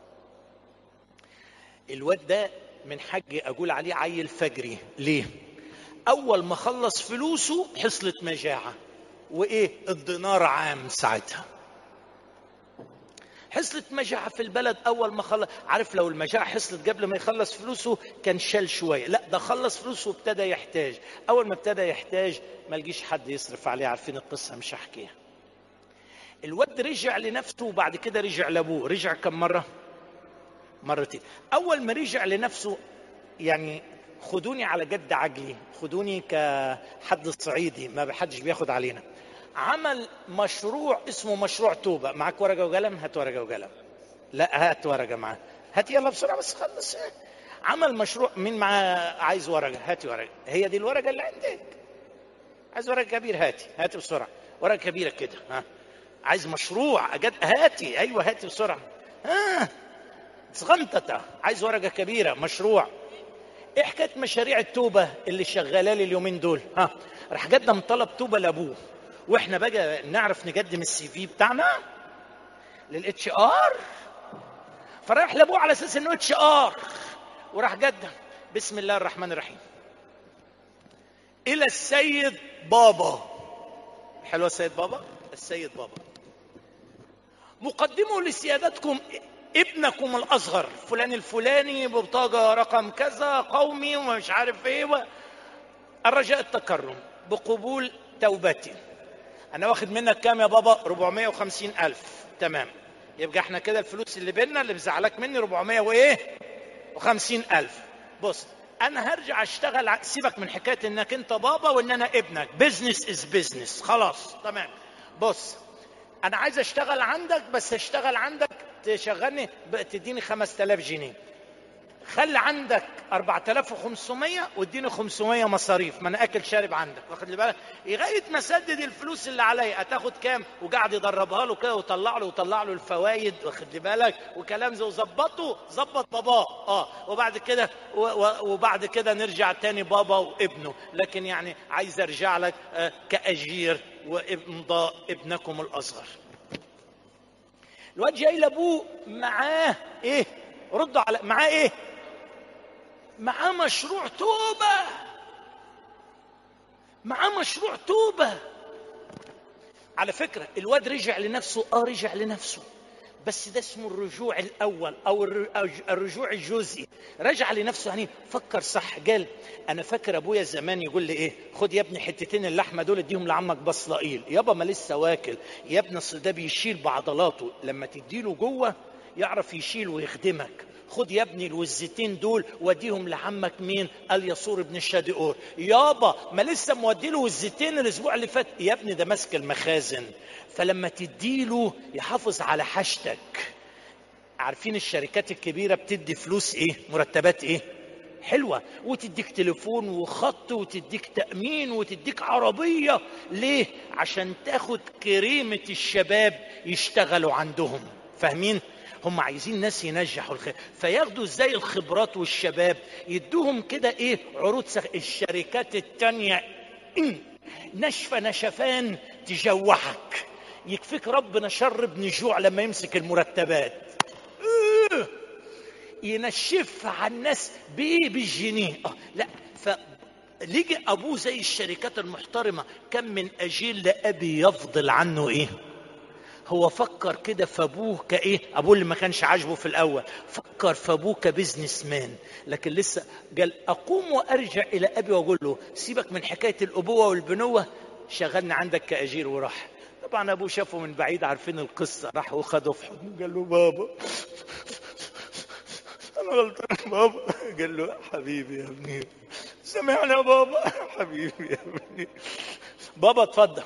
الواد ده من حقي اقول عليه عيل فجري ليه اول ما خلص فلوسه حصلت مجاعه وايه الدينار عام ساعتها حصلت مجاعة في البلد أول ما خلص عارف لو المجاعة حصلت قبل ما يخلص فلوسه كان شال شوية لا ده خلص فلوسه وابتدى يحتاج أول ما ابتدى يحتاج ما لقيش حد يصرف عليه عارفين القصة مش هحكيها الواد رجع لنفسه وبعد كده رجع لأبوه رجع كم مرة مرتين أول ما رجع لنفسه يعني خدوني على جد عجلي خدوني كحد صعيدي ما حدش بياخد علينا عمل مشروع اسمه مشروع توبة معاك ورقة وقلم هات ورقة وقلم لا هات ورقة معاه هات يلا بسرعة بس خلص عمل مشروع مين معاه عايز ورقة هاتي ورقة هي دي الورقة اللي عندك عايز ورقه كبير هاتي هاتي بسرعه ورقه كبيره كده ها عايز مشروع أجد هاتي ايوه هاتي بسرعه ها صغنطته عايز ورقه كبيره مشروع ايه حكايه مشاريع التوبه اللي شغاله لي اليومين دول ها راح قدم طلب توبه لابوه واحنا بقى نعرف نقدم السي في بتاعنا للاتش ار فرايح لابوه على اساس انه اتش ار وراح قدم بسم الله الرحمن الرحيم الى السيد بابا حلوه السيد بابا السيد بابا مقدمه لسيادتكم ابنكم الاصغر فلان الفلاني ببطاقه رقم كذا قومي ومش عارف ايه و... الرجاء التكرم بقبول توبتي انا واخد منك كام يا بابا 450 الف تمام يبقى احنا كده الفلوس اللي بينا اللي بزعلك مني 400 وايه و50 الف بص انا هرجع اشتغل ع- سيبك من حكايه انك انت بابا وان انا ابنك بزنس از بزنس خلاص تمام بص انا عايز اشتغل عندك بس اشتغل عندك تشغلني ب- تديني 5000 جنيه خلي عندك 4500 واديني 500 مصاريف ما انا اكل شارب عندك واخد لي بالك لغايه ما اسدد الفلوس اللي عليا هتاخد كام وقاعد يدربها له كده وطلع له وطلع له الفوائد واخد لي بالك وكلام زي وظبطه ظبط باباه اه وبعد كده و- و- وبعد كده نرجع تاني بابا وابنه لكن يعني عايز ارجع لك آه كاجير وامضاء ابنكم الاصغر الواد جاي لابوه معاه ايه ردوا على معاه ايه معاه مشروع توبه معاه مشروع توبه على فكره الواد رجع لنفسه اه رجع لنفسه بس ده اسمه الرجوع الاول او الر- أو الرجوع الجزئي رجع لنفسه يعني فكر صح قال انا فاكر ابويا زمان يقول لي ايه خد يا ابني حتتين اللحمه دول اديهم لعمك بصلائيل يابا ما لسه واكل يا ابني اصل ده بيشيل بعضلاته لما تديله جوه يعرف يشيل ويخدمك خد يا ابني الوزتين دول وديهم لعمك مين قال يسور ابن الشادئور يابا ما لسه مودي له وزتين الاسبوع اللي فات يا ابني ده ماسك المخازن فلما تديله يحافظ على حاجتك عارفين الشركات الكبيرة بتدي فلوس ايه مرتبات ايه حلوة وتديك تليفون وخط وتديك تأمين وتديك عربية ليه عشان تاخد كريمة الشباب يشتغلوا عندهم فاهمين هم عايزين ناس ينجحوا الخير فياخدوا ازاي الخبرات والشباب يدوهم كده ايه عروض سخ... الشركات التانية نشفة نشفان تجوعك يكفيك ربنا شر ابن جوع لما يمسك المرتبات إيه. ينشفها على الناس بايه بالجنيه اه لا ف ليجي ابوه زي الشركات المحترمه كم من اجيل لابي يفضل عنه ايه هو فكر كده في ابوه كايه ابوه اللي ما كانش عاجبه في الاول فكر في ابوه كبزنس مان لكن لسه قال اقوم وارجع الى ابي واقول له سيبك من حكايه الابوه والبنوه شغلني عندك كاجير وراح طبعا ابوه شافه من بعيد عارفين القصه راح وخده في حضنه قال له بابا انا غلطان يا بابا قال له حبيبي يا ابني سامحني يا بابا حبيبي يا ابني بابا اتفضل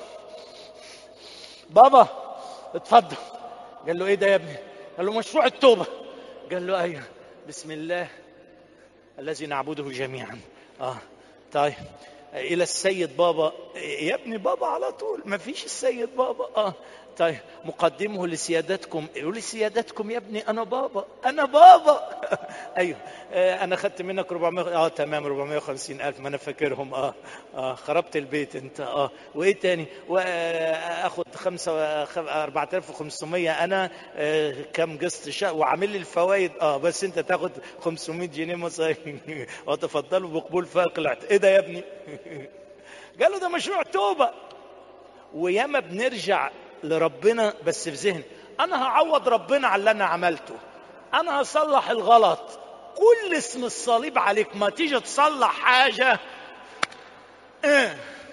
بابا اتفضل قال له ايه ده يا ابني قال له مشروع التوبه قال له ايوه بسم الله الذي نعبده جميعا اه طيب الى السيد بابا يا ابني بابا على طول ما فيش السيد بابا اه طيب مقدمه لسيادتكم يقول لي سيادتكم يا ابني انا بابا انا بابا ايوه آه انا خدت منك 400 اه تمام 450 الف ما انا فاكرهم اه اه خربت البيت انت اه وايه تاني واخد 5 4500 انا آه كم قسط شقه وعامل لي الفوائد اه بس انت تاخد 500 جنيه مصاريف وتفضلوا بقبول فاقلعت ايه ده يا ابني قال له ده مشروع توبه وياما بنرجع لربنا بس في ذهن انا هعوض ربنا على اللي انا عملته انا هصلح الغلط كل اسم الصليب عليك ما تيجي تصلح حاجه اه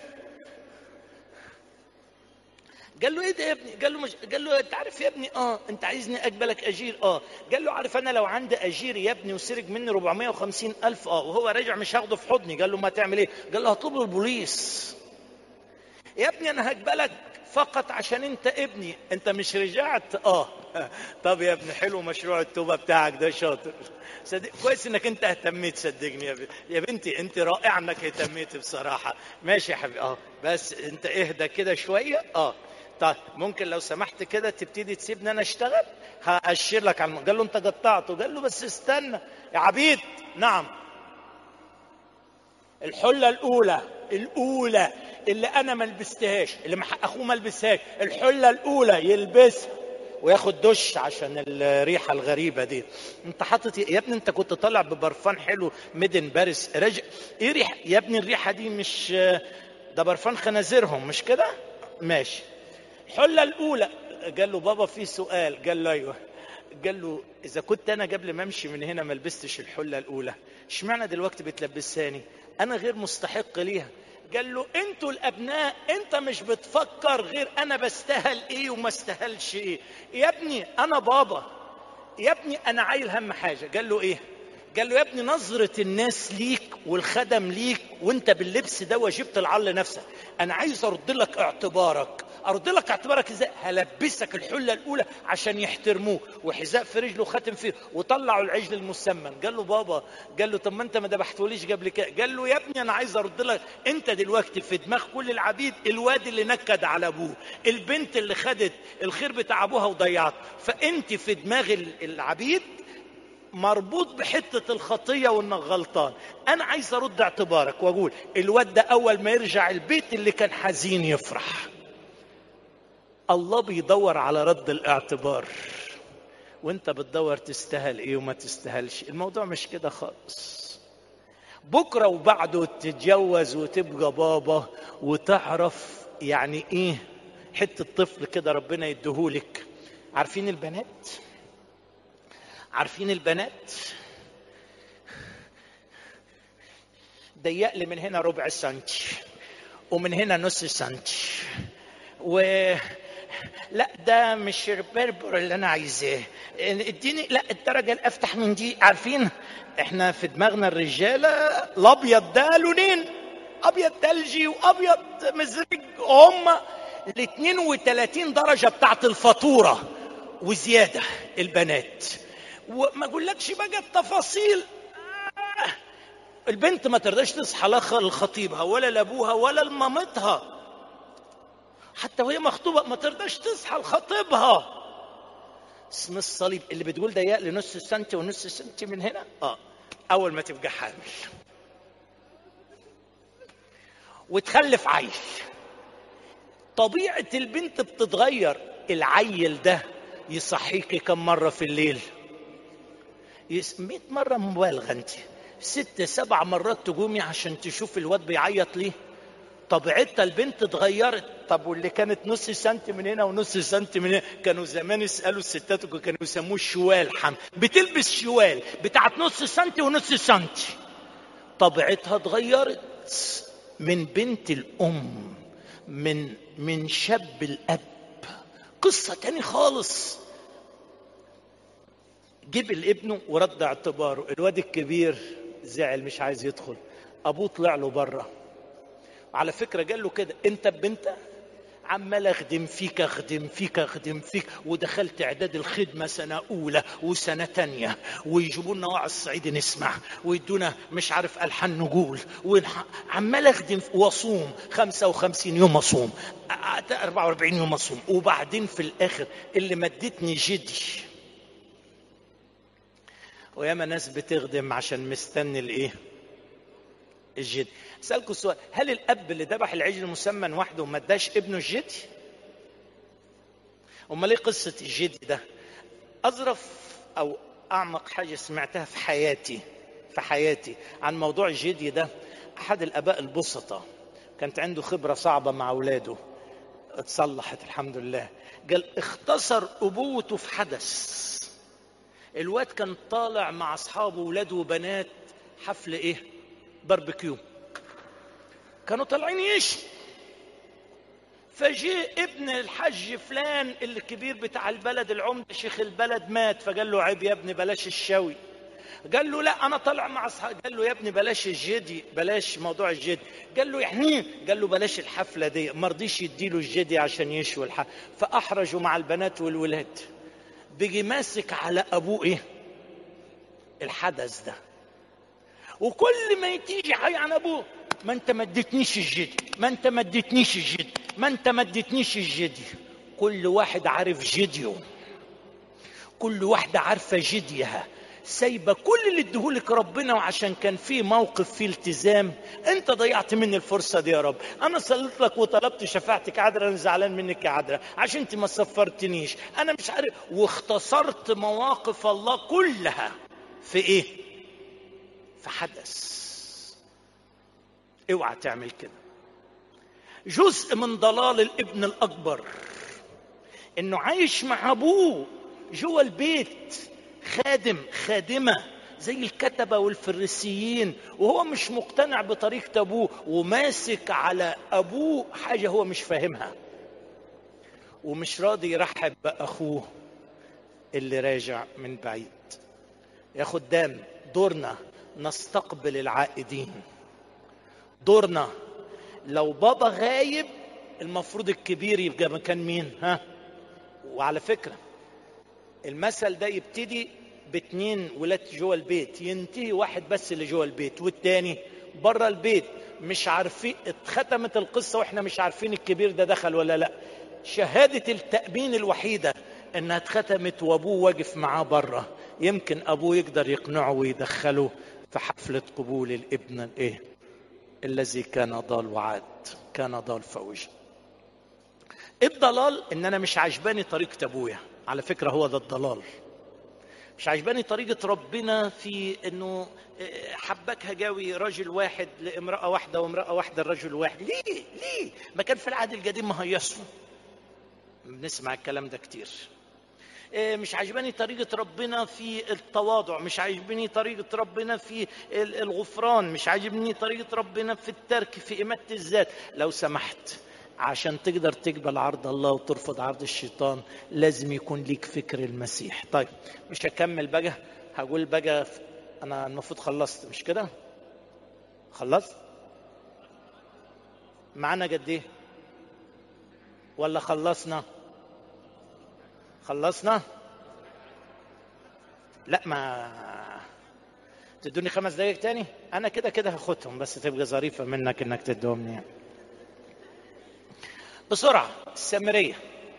قال له ايه ده يا ابني قال له مش... قال له انت عارف يا ابني اه انت عايزني اقبلك اجير اه قال له عارف انا لو عندي اجير يا ابني وسرق مني 450 الف اه وهو راجع مش هاخده في حضني قال له ما تعمل ايه قال له هطلب له البوليس يا ابني انا هقبلك فقط عشان انت ابني انت مش رجعت اه طب يا ابني حلو مشروع التوبه بتاعك ده شاطر صدق كويس انك انت اهتميت صدقني يا, بي. يا بنتي انت رائعه انك اهتميت بصراحه ماشي يا حبيبي اه بس انت اهدى كده شويه اه طيب ممكن لو سمحت كده تبتدي تسيبني انا اشتغل هاشر لك على الم... قال له انت قطعته قال له بس استنى يا عبيد نعم الحله الاولى الاولى اللي انا ما لبستهاش اللي اخوه ما لبسهاش الحله الاولى يلبسها وياخد دش عشان الريحه الغريبه دي انت حاطط يا ابني انت كنت طالع ببرفان حلو ميدن باريس رجع ايه ريحه يا ابني الريحه دي مش ده برفان خنازيرهم مش كده ماشي الحله الاولى قال له بابا في سؤال قال له ايوه قال له اذا كنت انا قبل ما امشي من هنا ما لبستش الحله الاولى اشمعنى دلوقتي بتلبساني انا غير مستحق ليها قال له انتوا الابناء انت مش بتفكر غير انا بستاهل ايه وما استاهلش ايه يا ابني انا بابا يا ابني انا عايل هم حاجه قال له ايه قال له يا ابني نظرة الناس ليك والخدم ليك وانت باللبس ده وجبت العل نفسك انا عايز ارد لك اعتبارك ارد لك اعتبارك ازاي هلبسك الحله الاولى عشان يحترموك وحذاء في رجله وخاتم فيه وطلعوا العجل المسمن قال له بابا قال له طب ما انت ما ذبحتوليش قبل كده قال له يا ابني انا عايز ارد لك انت دلوقتي في دماغ كل العبيد الواد اللي نكد على ابوه البنت اللي خدت الخير بتاع ابوها وضيعته فانت في دماغ العبيد مربوط بحتة الخطية وانك غلطان انا عايز ارد اعتبارك واقول الواد ده اول ما يرجع البيت اللي كان حزين يفرح الله بيدور على رد الاعتبار وانت بتدور تستاهل ايه وما تستاهلش الموضوع مش كده خالص بكرة وبعده تتجوز وتبقى بابا وتعرف يعني ايه حتة طفل كده ربنا يديهولك عارفين البنات عارفين البنات ضيق لي من هنا ربع سنتي ومن هنا نص سنتي و لا ده مش البربر اللي انا عايزاه اديني لا الدرجه الافتح من دي عارفين احنا في دماغنا الرجاله الابيض ده لونين ابيض ثلجي وابيض مزرج هم ال 32 درجه بتاعت الفاتوره وزياده البنات وما اقولكش بقى التفاصيل آه. البنت ما ترضاش تصحى لا لخطيبها ولا لابوها ولا لمامتها حتى وهي مخطوبه ما ترضاش تصحى لخطيبها اسم الصليب اللي بتقول ضيق لي نص سنتي ونص سنتي من هنا اه اول ما تبقى حامل وتخلف عيل طبيعه البنت بتتغير العيل ده يصحيكي كم مره في الليل 100 مرة مبالغة أنت ست سبع مرات تقومي عشان تشوف الواد بيعيط ليه طبيعتها البنت اتغيرت طب واللي كانت نص سنتي من هنا ونص سنتي من هنا كانوا زمان يسالوا الستات كانوا يسموه الشوال حم بتلبس شوال بتاعت نص سنتي ونص سنتي طبيعتها اتغيرت من بنت الام من من شاب الاب قصه تاني خالص جيب لابنه ورد اعتباره الواد الكبير زعل مش عايز يدخل ابوه طلع له بره على فكره قال له كده انت بنت عمال اخدم فيك اخدم فيك اخدم فيك ودخلت اعداد الخدمه سنه اولى وسنه تانية ويجيبوا لنا واعظ صعيدي نسمع ويدونا مش عارف الحان نقول عمال اخدم واصوم 55 يوم اصوم 44 يوم اصوم وبعدين في الاخر اللي مدتني جدي وياما ناس بتخدم عشان مستني الايه الجدي اسالكم سؤال هل الاب اللي ذبح العجل المسمن وحده ما اداش ابنه الجدي امال ايه قصه الجدي ده اظرف او اعمق حاجه سمعتها في حياتي في حياتي عن موضوع الجدي ده احد الاباء البسطة كانت عنده خبره صعبه مع اولاده اتصلحت الحمد لله قال اختصر ابوته في حدث الواد كان طالع مع اصحابه ولاد وبنات حفل ايه باربيكيو كانوا طالعين يشوا فجاء ابن الحج فلان الكبير بتاع البلد العمدة شيخ البلد مات فقال له عيب يا ابني بلاش الشوي قال له لا انا طالع مع اصحابي قال له يا ابني بلاش الجدي بلاش موضوع الجدي قال له يعني قال له بلاش الحفله دي ما رضيش يديله الجدي عشان يشوي الحفله فاحرجوا مع البنات والولاد بيجي ماسك على ابوه ايه الحدث ده وكل ما تيجي حي عن ابوه ما انت ما اديتنيش الجدي ما انت ما اديتنيش الجدي ما انت ما اديتنيش الجدي كل واحد عارف جديه كل واحدة عارفة جديها سايبة كل اللي اديهولك ربنا وعشان كان في موقف فيه التزام انت ضيعت مني الفرصة دي يا رب انا صليت لك وطلبت شفاعتك عذرا انا زعلان منك يا عذرا عشان انت ما سفرتنيش انا مش عارف واختصرت مواقف الله كلها في ايه في حدث اوعى تعمل كده جزء من ضلال الابن الاكبر انه عايش مع ابوه جوه البيت خادم خادمه زي الكتبة والفريسيين وهو مش مقتنع بطريقة أبوه وماسك على أبوه حاجة هو مش فاهمها ومش راضي يرحب بأخوه اللي راجع من بعيد يا خدام دورنا نستقبل العائدين دورنا لو بابا غايب المفروض الكبير يبقى مكان مين ها وعلى فكره المثل ده يبتدي باتنين ولاد جوه البيت ينتهي واحد بس اللي جوه البيت والتاني بره البيت مش عارفين اتختمت القصة واحنا مش عارفين الكبير ده دخل ولا لا شهادة التأمين الوحيدة انها اتختمت وابوه واقف معاه بره يمكن ابوه يقدر يقنعه ويدخله في حفلة قبول الابن الايه الذي كان ضال وعاد كان ضال فوجد الضلال ان انا مش عجباني طريقة ابويا على فكرة هو ده الضلال مش عجباني طريقة ربنا في انه حبكها جاوي رجل واحد لامرأة واحدة وامرأة واحدة لرجل واحد ليه ليه ما كان في العهد القديم مهيصه بنسمع الكلام ده كتير مش عجباني طريقة ربنا في التواضع مش عجبني طريقة ربنا في الغفران مش عجبني طريقة ربنا في الترك في إماتة الذات لو سمحت عشان تقدر تقبل عرض الله وترفض عرض الشيطان لازم يكون ليك فكر المسيح طيب مش هكمل بقى هقول بقى انا المفروض خلصت مش كده خلصت معانا قد ايه ولا خلصنا خلصنا لا ما تدوني خمس دقايق تاني انا كده كده هاخدهم بس تبقى ظريفه منك انك تدوهم يعني بسرعة السامرية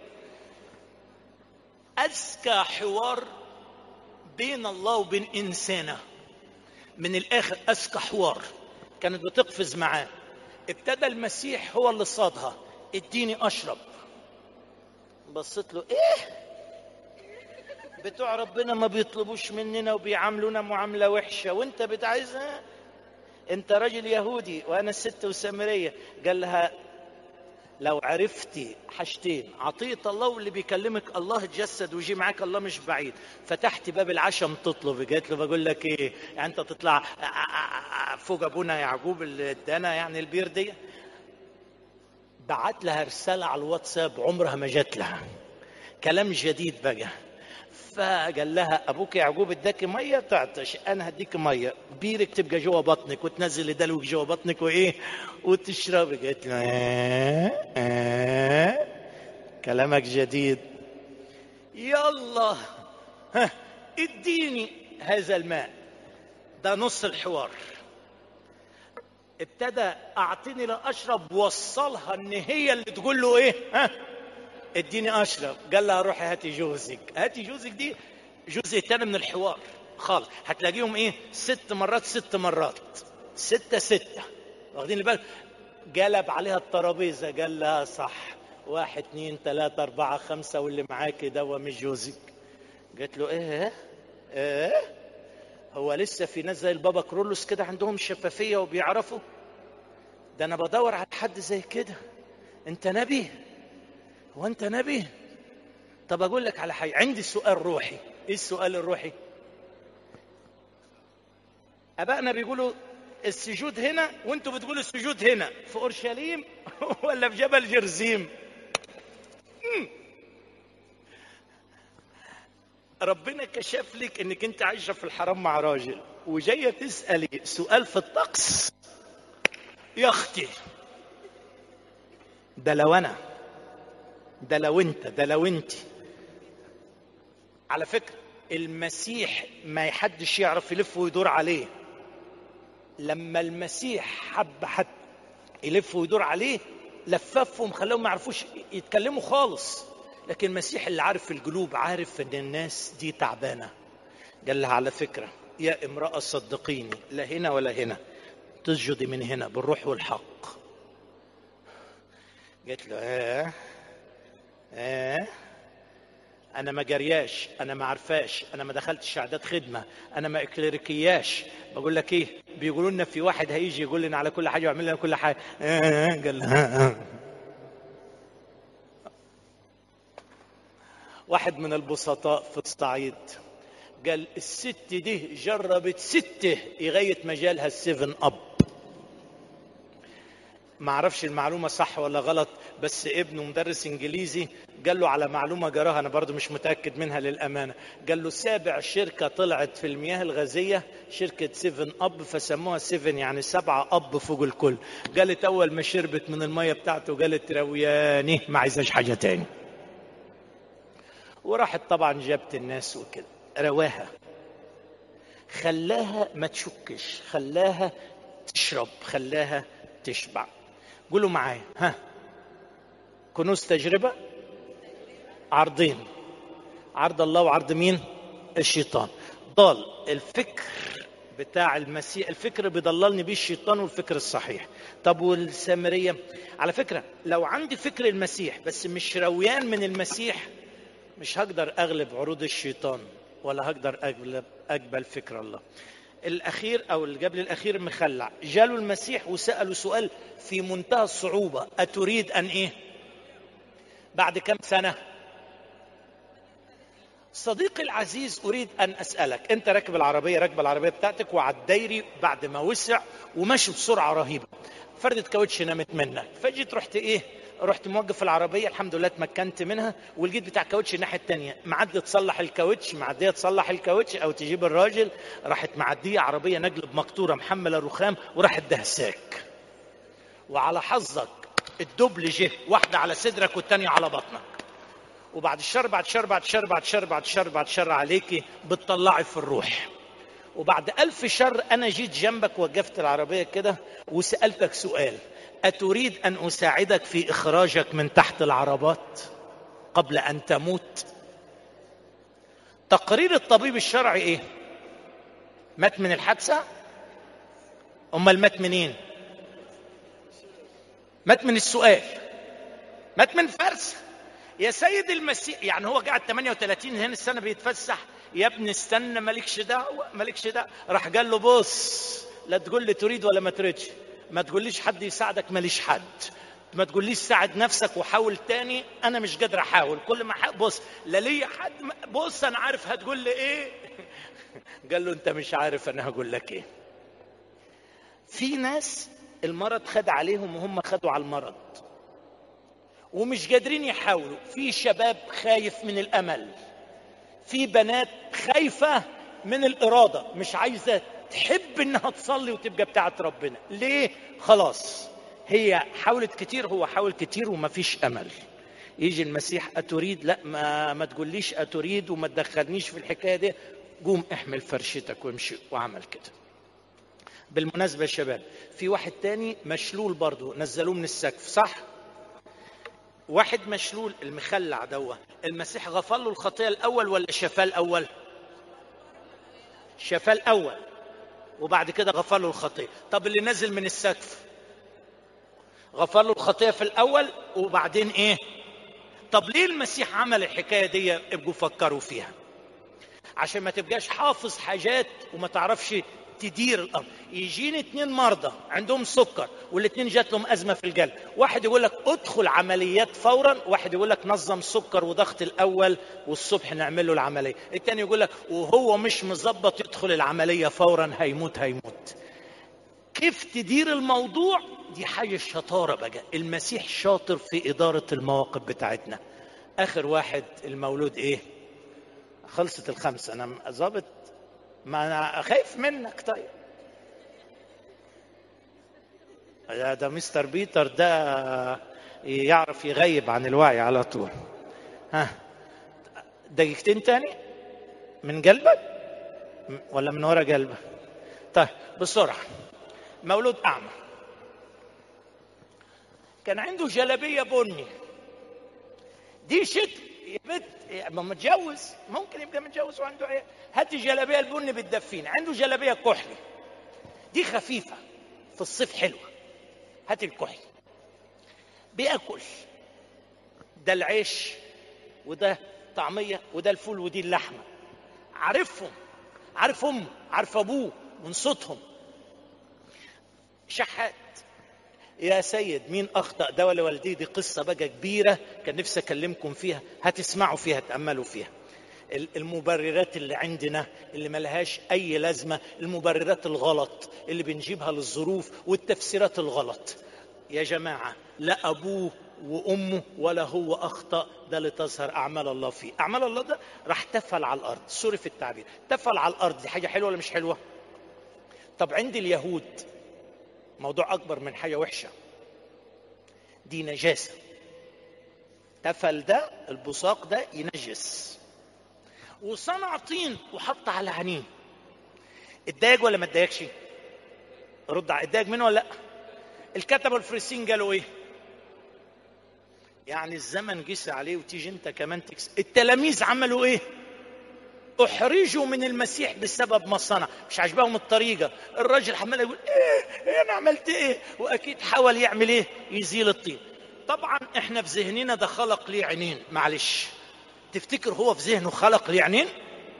أذكى حوار بين الله وبين إنسانة من الآخر أذكى حوار كانت بتقفز معاه ابتدى المسيح هو اللي صادها اديني أشرب بصيت له إيه بتوع ربنا ما بيطلبوش مننا وبيعاملونا معاملة وحشة وانت بتعايزها انت راجل يهودي وانا ست وسامرية قال لها لو عرفتي حاجتين عطية الله واللي بيكلمك الله اتجسد ويجي معاك الله مش بعيد فتحت باب العشم تطلب قالت له بقول لك ايه يعني انت تطلع فوق ابونا يعقوب اللي ادانا يعني البير دي بعت لها رسالة على الواتساب عمرها ما جات لها كلام جديد بقى فقال لها ابوك يعقوب اداك ميه تعطش انا هديك ميه بيرك تبقى جوه بطنك وتنزل دلوك جوه بطنك وايه وتشربي قالت له آه آه كلامك جديد يلا ها اديني هذا الماء ده نص الحوار ابتدى اعطيني لاشرب وصلها ان هي اللي تقول له ايه ها اديني اشرب قال لها روحي هاتي جوزك هاتي جوزك دي جزء تاني من الحوار خالص هتلاقيهم ايه ست مرات ست مرات ستة ستة واخدين بالك جلب عليها الترابيزة قال لها صح واحد اتنين تلاتة أربعة خمسة واللي معاكي ده مش جوزك قالت له ايه ايه هو لسه في ناس زي البابا كرولوس كده عندهم شفافية وبيعرفوا ده أنا بدور على حد زي كده أنت نبي هو أنت نبي طب أقول لك على حاجة عندي سؤال روحي إيه السؤال الروحي أبائنا بيقولوا السجود هنا وانتوا بتقولوا السجود هنا في اورشليم ولا في جبل جرزيم ربنا كشف لك انك انت عايشه في الحرام مع راجل وجايه تسالي سؤال في الطقس يا اختي ده لو انا ده لو انت ده لو انت على فكره المسيح ما حدش يعرف يلف ويدور عليه لما المسيح حب حد يلف ويدور عليه لففهم خلاهم ما يعرفوش يتكلموا خالص لكن المسيح اللي عارف القلوب عارف ان الناس دي تعبانه قال لها على فكره يا امراه صدقيني لا هنا ولا هنا تسجدي من هنا بالروح والحق قالت له اه اه انا ما جرياش انا ما عرفاش انا ما دخلتش اعداد خدمه انا ما اكليريكياش بقول لك ايه بيقولوا لنا في واحد هيجي يقول لنا على كل حاجه ويعمل لنا كل حاجه آه قال لها آه. واحد من البسطاء في الصعيد قال الست دي جربت سته لغايه ما جالها السيفن اب ما اعرفش المعلومه صح ولا غلط بس ابنه مدرس انجليزي قال له على معلومه جراها انا برضو مش متاكد منها للامانه قال له سابع شركه طلعت في المياه الغازيه شركه سيفن اب فسموها سيفن يعني سبعه اب فوق الكل قالت اول ما شربت من الميه بتاعته قالت روياني ما عايزاش حاجه تاني وراحت طبعا جابت الناس وكده رواها خلاها ما تشكش خلاها تشرب خلاها تشبع قولوا معايا ها كنوز تجربة عرضين عرض الله وعرض مين الشيطان ضال الفكر بتاع المسيح الفكر بيضللني بيه الشيطان والفكر الصحيح طب والسامرية على فكرة لو عندي فكر المسيح بس مش رويان من المسيح مش هقدر اغلب عروض الشيطان ولا هقدر اقبل اقبل فكر الله الاخير او اللي قبل الاخير مخلع جاله المسيح وسالوا سؤال في منتهى الصعوبه اتريد ان ايه بعد كم سنه صديقي العزيز اريد ان اسالك انت راكب العربيه راكب العربيه بتاعتك وعلى الدايري بعد ما وسع وماشي بسرعه رهيبه فردة كاوتش نامت منك فجيت رحت ايه رحت موقف العربيه الحمد لله اتمكنت منها والجيت بتاع الكاوتش الناحيه الثانيه معدي تصلح الكاوتش معديه تصلح الكاوتش او تجيب الراجل راحت معديه عربيه نقل بمقطوره محمله رخام وراحت دهساك وعلى حظك الدبل جه واحده على صدرك والثانيه على بطنك وبعد الشر بعد الشر بعد الشر بعد الشر بعد الشر بعد الشر عليكي بتطلعي في الروح وبعد ألف شر أنا جيت جنبك وقفت العربية كده وسألتك سؤال أتريد أن أساعدك في إخراجك من تحت العربات قبل أن تموت تقرير الطبيب الشرعي إيه مات من الحادثة أمال مات منين مات من السؤال مات من فرس يا سيد المسيح يعني هو قاعد 38 هنا السنه بيتفسح يا ابني استنى مالكش دعوه مالكش دعوه راح قال له بص لا تقول لي تريد ولا ما تريدش ما تقوليش حد يساعدك ماليش حد ما تقوليش ساعد نفسك وحاول تاني انا مش قادر احاول كل ما حاول بص لا ليا حد بص انا عارف هتقول لي ايه قال له انت مش عارف انا هقول لك ايه في ناس المرض خد عليهم وهم خدوا على المرض ومش قادرين يحاولوا في شباب خايف من الامل في بنات خايفه من الاراده مش عايزه تحب انها تصلي وتبقى بتاعت ربنا ليه خلاص هي حاولت كتير هو حاول كتير وما فيش امل يجي المسيح اتريد لا ما ما تقوليش اتريد وما تدخلنيش في الحكايه دي قوم احمل فرشتك وامشي وعمل كده بالمناسبه يا شباب في واحد تاني مشلول برضه نزلوه من السقف صح واحد مشلول المخلع دوا المسيح غفر له الخطيه الاول ولا شفاه الاول شفاه الاول وبعد كده غفر له الخطيه طب اللي نزل من السقف غفر له الخطيه في الاول وبعدين ايه طب ليه المسيح عمل الحكايه دي ابقوا فكروا فيها عشان ما تبقاش حافظ حاجات وما تعرفش تدير الامر يجيني اتنين مرضى عندهم سكر والاتنين جات لهم ازمه في القلب واحد يقول لك ادخل عمليات فورا واحد يقول لك نظم سكر وضغط الاول والصبح نعمل له العمليه التاني يقول لك وهو مش مظبط يدخل العمليه فورا هيموت هيموت كيف تدير الموضوع دي حاجه شطاره بقى المسيح شاطر في اداره المواقف بتاعتنا اخر واحد المولود ايه خلصت الخمسة أنا ظابط ما أنا خايف منك طيب ده, ده مستر بيتر ده يعرف يغيب عن الوعي على طول ها دقيقتين تاني من قلبك ولا من ورا قلبك طيب بسرعة مولود أعمى كان عنده جلابية بني دي شت يا بنت ما متجوز ممكن يبقى متجوز وعنده عيال هات الجلابية البني بتدفيني عنده جلابية كحلي دي خفيفة في الصيف حلوة هات الكحل بياكل ده العيش وده طعمية وده الفول ودي اللحمة عارفهم عارف امه عارف ابوه من صوتهم شحات يا سيد مين اخطا ده ولا والديه دي قصه بقى كبيره كان نفسي اكلمكم فيها هتسمعوا فيها تاملوا فيها المبررات اللي عندنا اللي ملهاش اي لازمه المبررات الغلط اللي بنجيبها للظروف والتفسيرات الغلط يا جماعه لا ابوه وامه ولا هو اخطا ده لتظهر اعمال الله فيه اعمال الله ده راح تفل على الارض سوري في التعبير تفل على الارض دي حاجه حلوه ولا مش حلوه طب عند اليهود موضوع اكبر من حاجه وحشه دي نجاسه تفل ده البصاق ده ينجس وصنع طين وحط على عينيه اتضايق ولا ما اتضايقش رد على اتضايق منه ولا لا الكتبه الفريسين قالوا ايه يعني الزمن قسى عليه وتيجي انت كمان تكسب التلاميذ عملوا ايه احرجوا من المسيح بسبب ما صنع مش عاجباهم الطريقه الراجل عمال يقول ايه ايه انا عملت ايه واكيد حاول يعمل ايه يزيل الطين طبعا احنا في ذهننا ده خلق ليه عينين معلش تفتكر هو في ذهنه خلق ليه عينين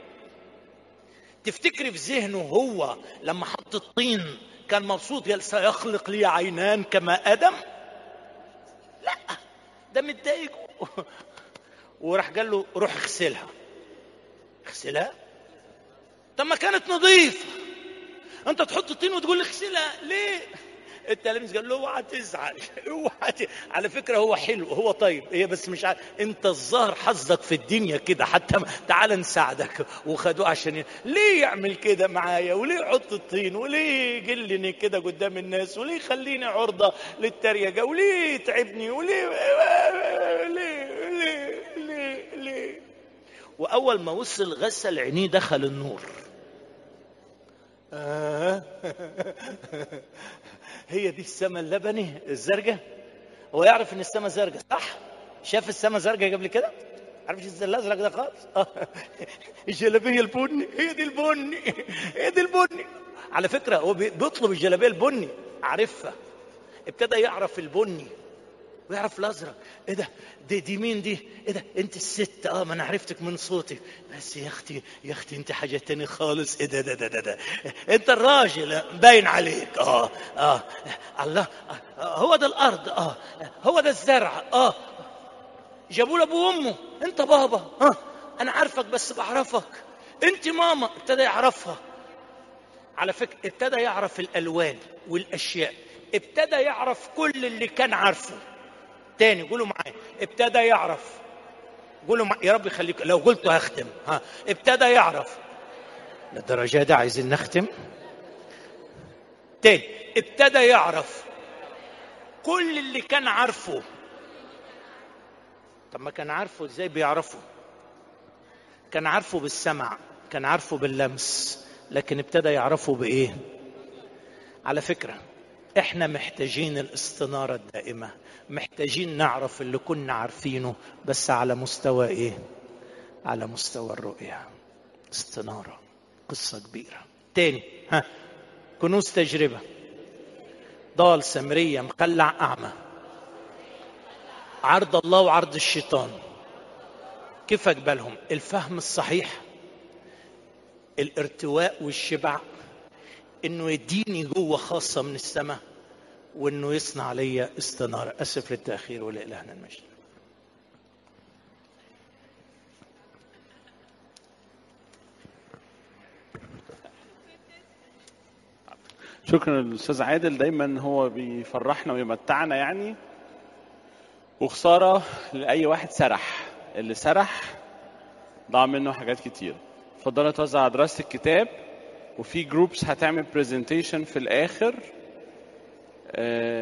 تفتكري في ذهنه هو لما حط الطين كان مبسوط قال سيخلق لي عينان كما ادم لا ده متضايق وراح قال له روح اغسلها اغسلها طب ما كانت نظيفه انت تحط الطين وتقول لي اغسلها ليه التلاميذ قال له اوعى تزعل اوعى ت... على فكره هو حلو هو طيب هي بس مش عارف انت الظاهر حظك في الدنيا كده حتى تعال نساعدك وخدوه عشان ي... ليه يعمل كده معايا وليه يحط الطين وليه يجلني كده قدام الناس وليه يخليني عرضه للتريقه وليه يتعبني وليه ليه ليه ليه ليه واول ما وصل غسل عينيه دخل النور آه. هي دي السماء اللبني الزرقاء هو يعرف ان السماء زرقاء صح شاف السماء زرقاء قبل كده عارف ايش الازرق ده خالص آه. الجلابيه البني هي دي البني هي دي البني على فكره هو بيطلب الجلابيه البني عارفها ابتدى يعرف البني ويعرف الازرق ايه ده دي, دي مين دي ايه ده انت الست اه ما انا عرفتك من صوتك بس يا اختي يا اختي انت حاجه تاني خالص ايه ده ده ده ده, ده. انت الراجل باين عليك اه اه الله آه. هو ده الارض اه هو ده الزرع اه جابوا له ابوه وامه انت بابا اه انا عارفك بس بعرفك انت ماما ابتدى يعرفها على فكره ابتدى يعرف الالوان والاشياء ابتدى يعرف كل اللي كان عارفه تاني قولوا معايا ابتدى يعرف قولوا معايا يا رب يخليك لو قلت هختم ها ابتدى يعرف للدرجة دي عايزين نختم تاني ابتدى يعرف كل اللي كان عارفه طب ما كان عارفه ازاي بيعرفه كان عارفه بالسمع كان عارفه باللمس لكن ابتدى يعرفه بايه على فكره احنا محتاجين الاستناره الدائمه محتاجين نعرف اللي كنا عارفينه بس على مستوى ايه على مستوى الرؤيه استناره قصه كبيره تاني ها كنوز تجربه ضال سمريه مقلع اعمى عرض الله وعرض الشيطان كيف اقبلهم الفهم الصحيح الارتواء والشبع انه يديني جوه خاصه من السماء وانه يصنع لي استناره اسف للتاخير ولالهنا المجد شكرا للاستاذ عادل دايما هو بيفرحنا ويمتعنا يعني وخساره لاي واحد سرح اللي سرح ضاع منه حاجات كتير اتفضلوا توزع على دراسه الكتاب وفي جروبس هتعمل برزنتيشن في الاخر آه،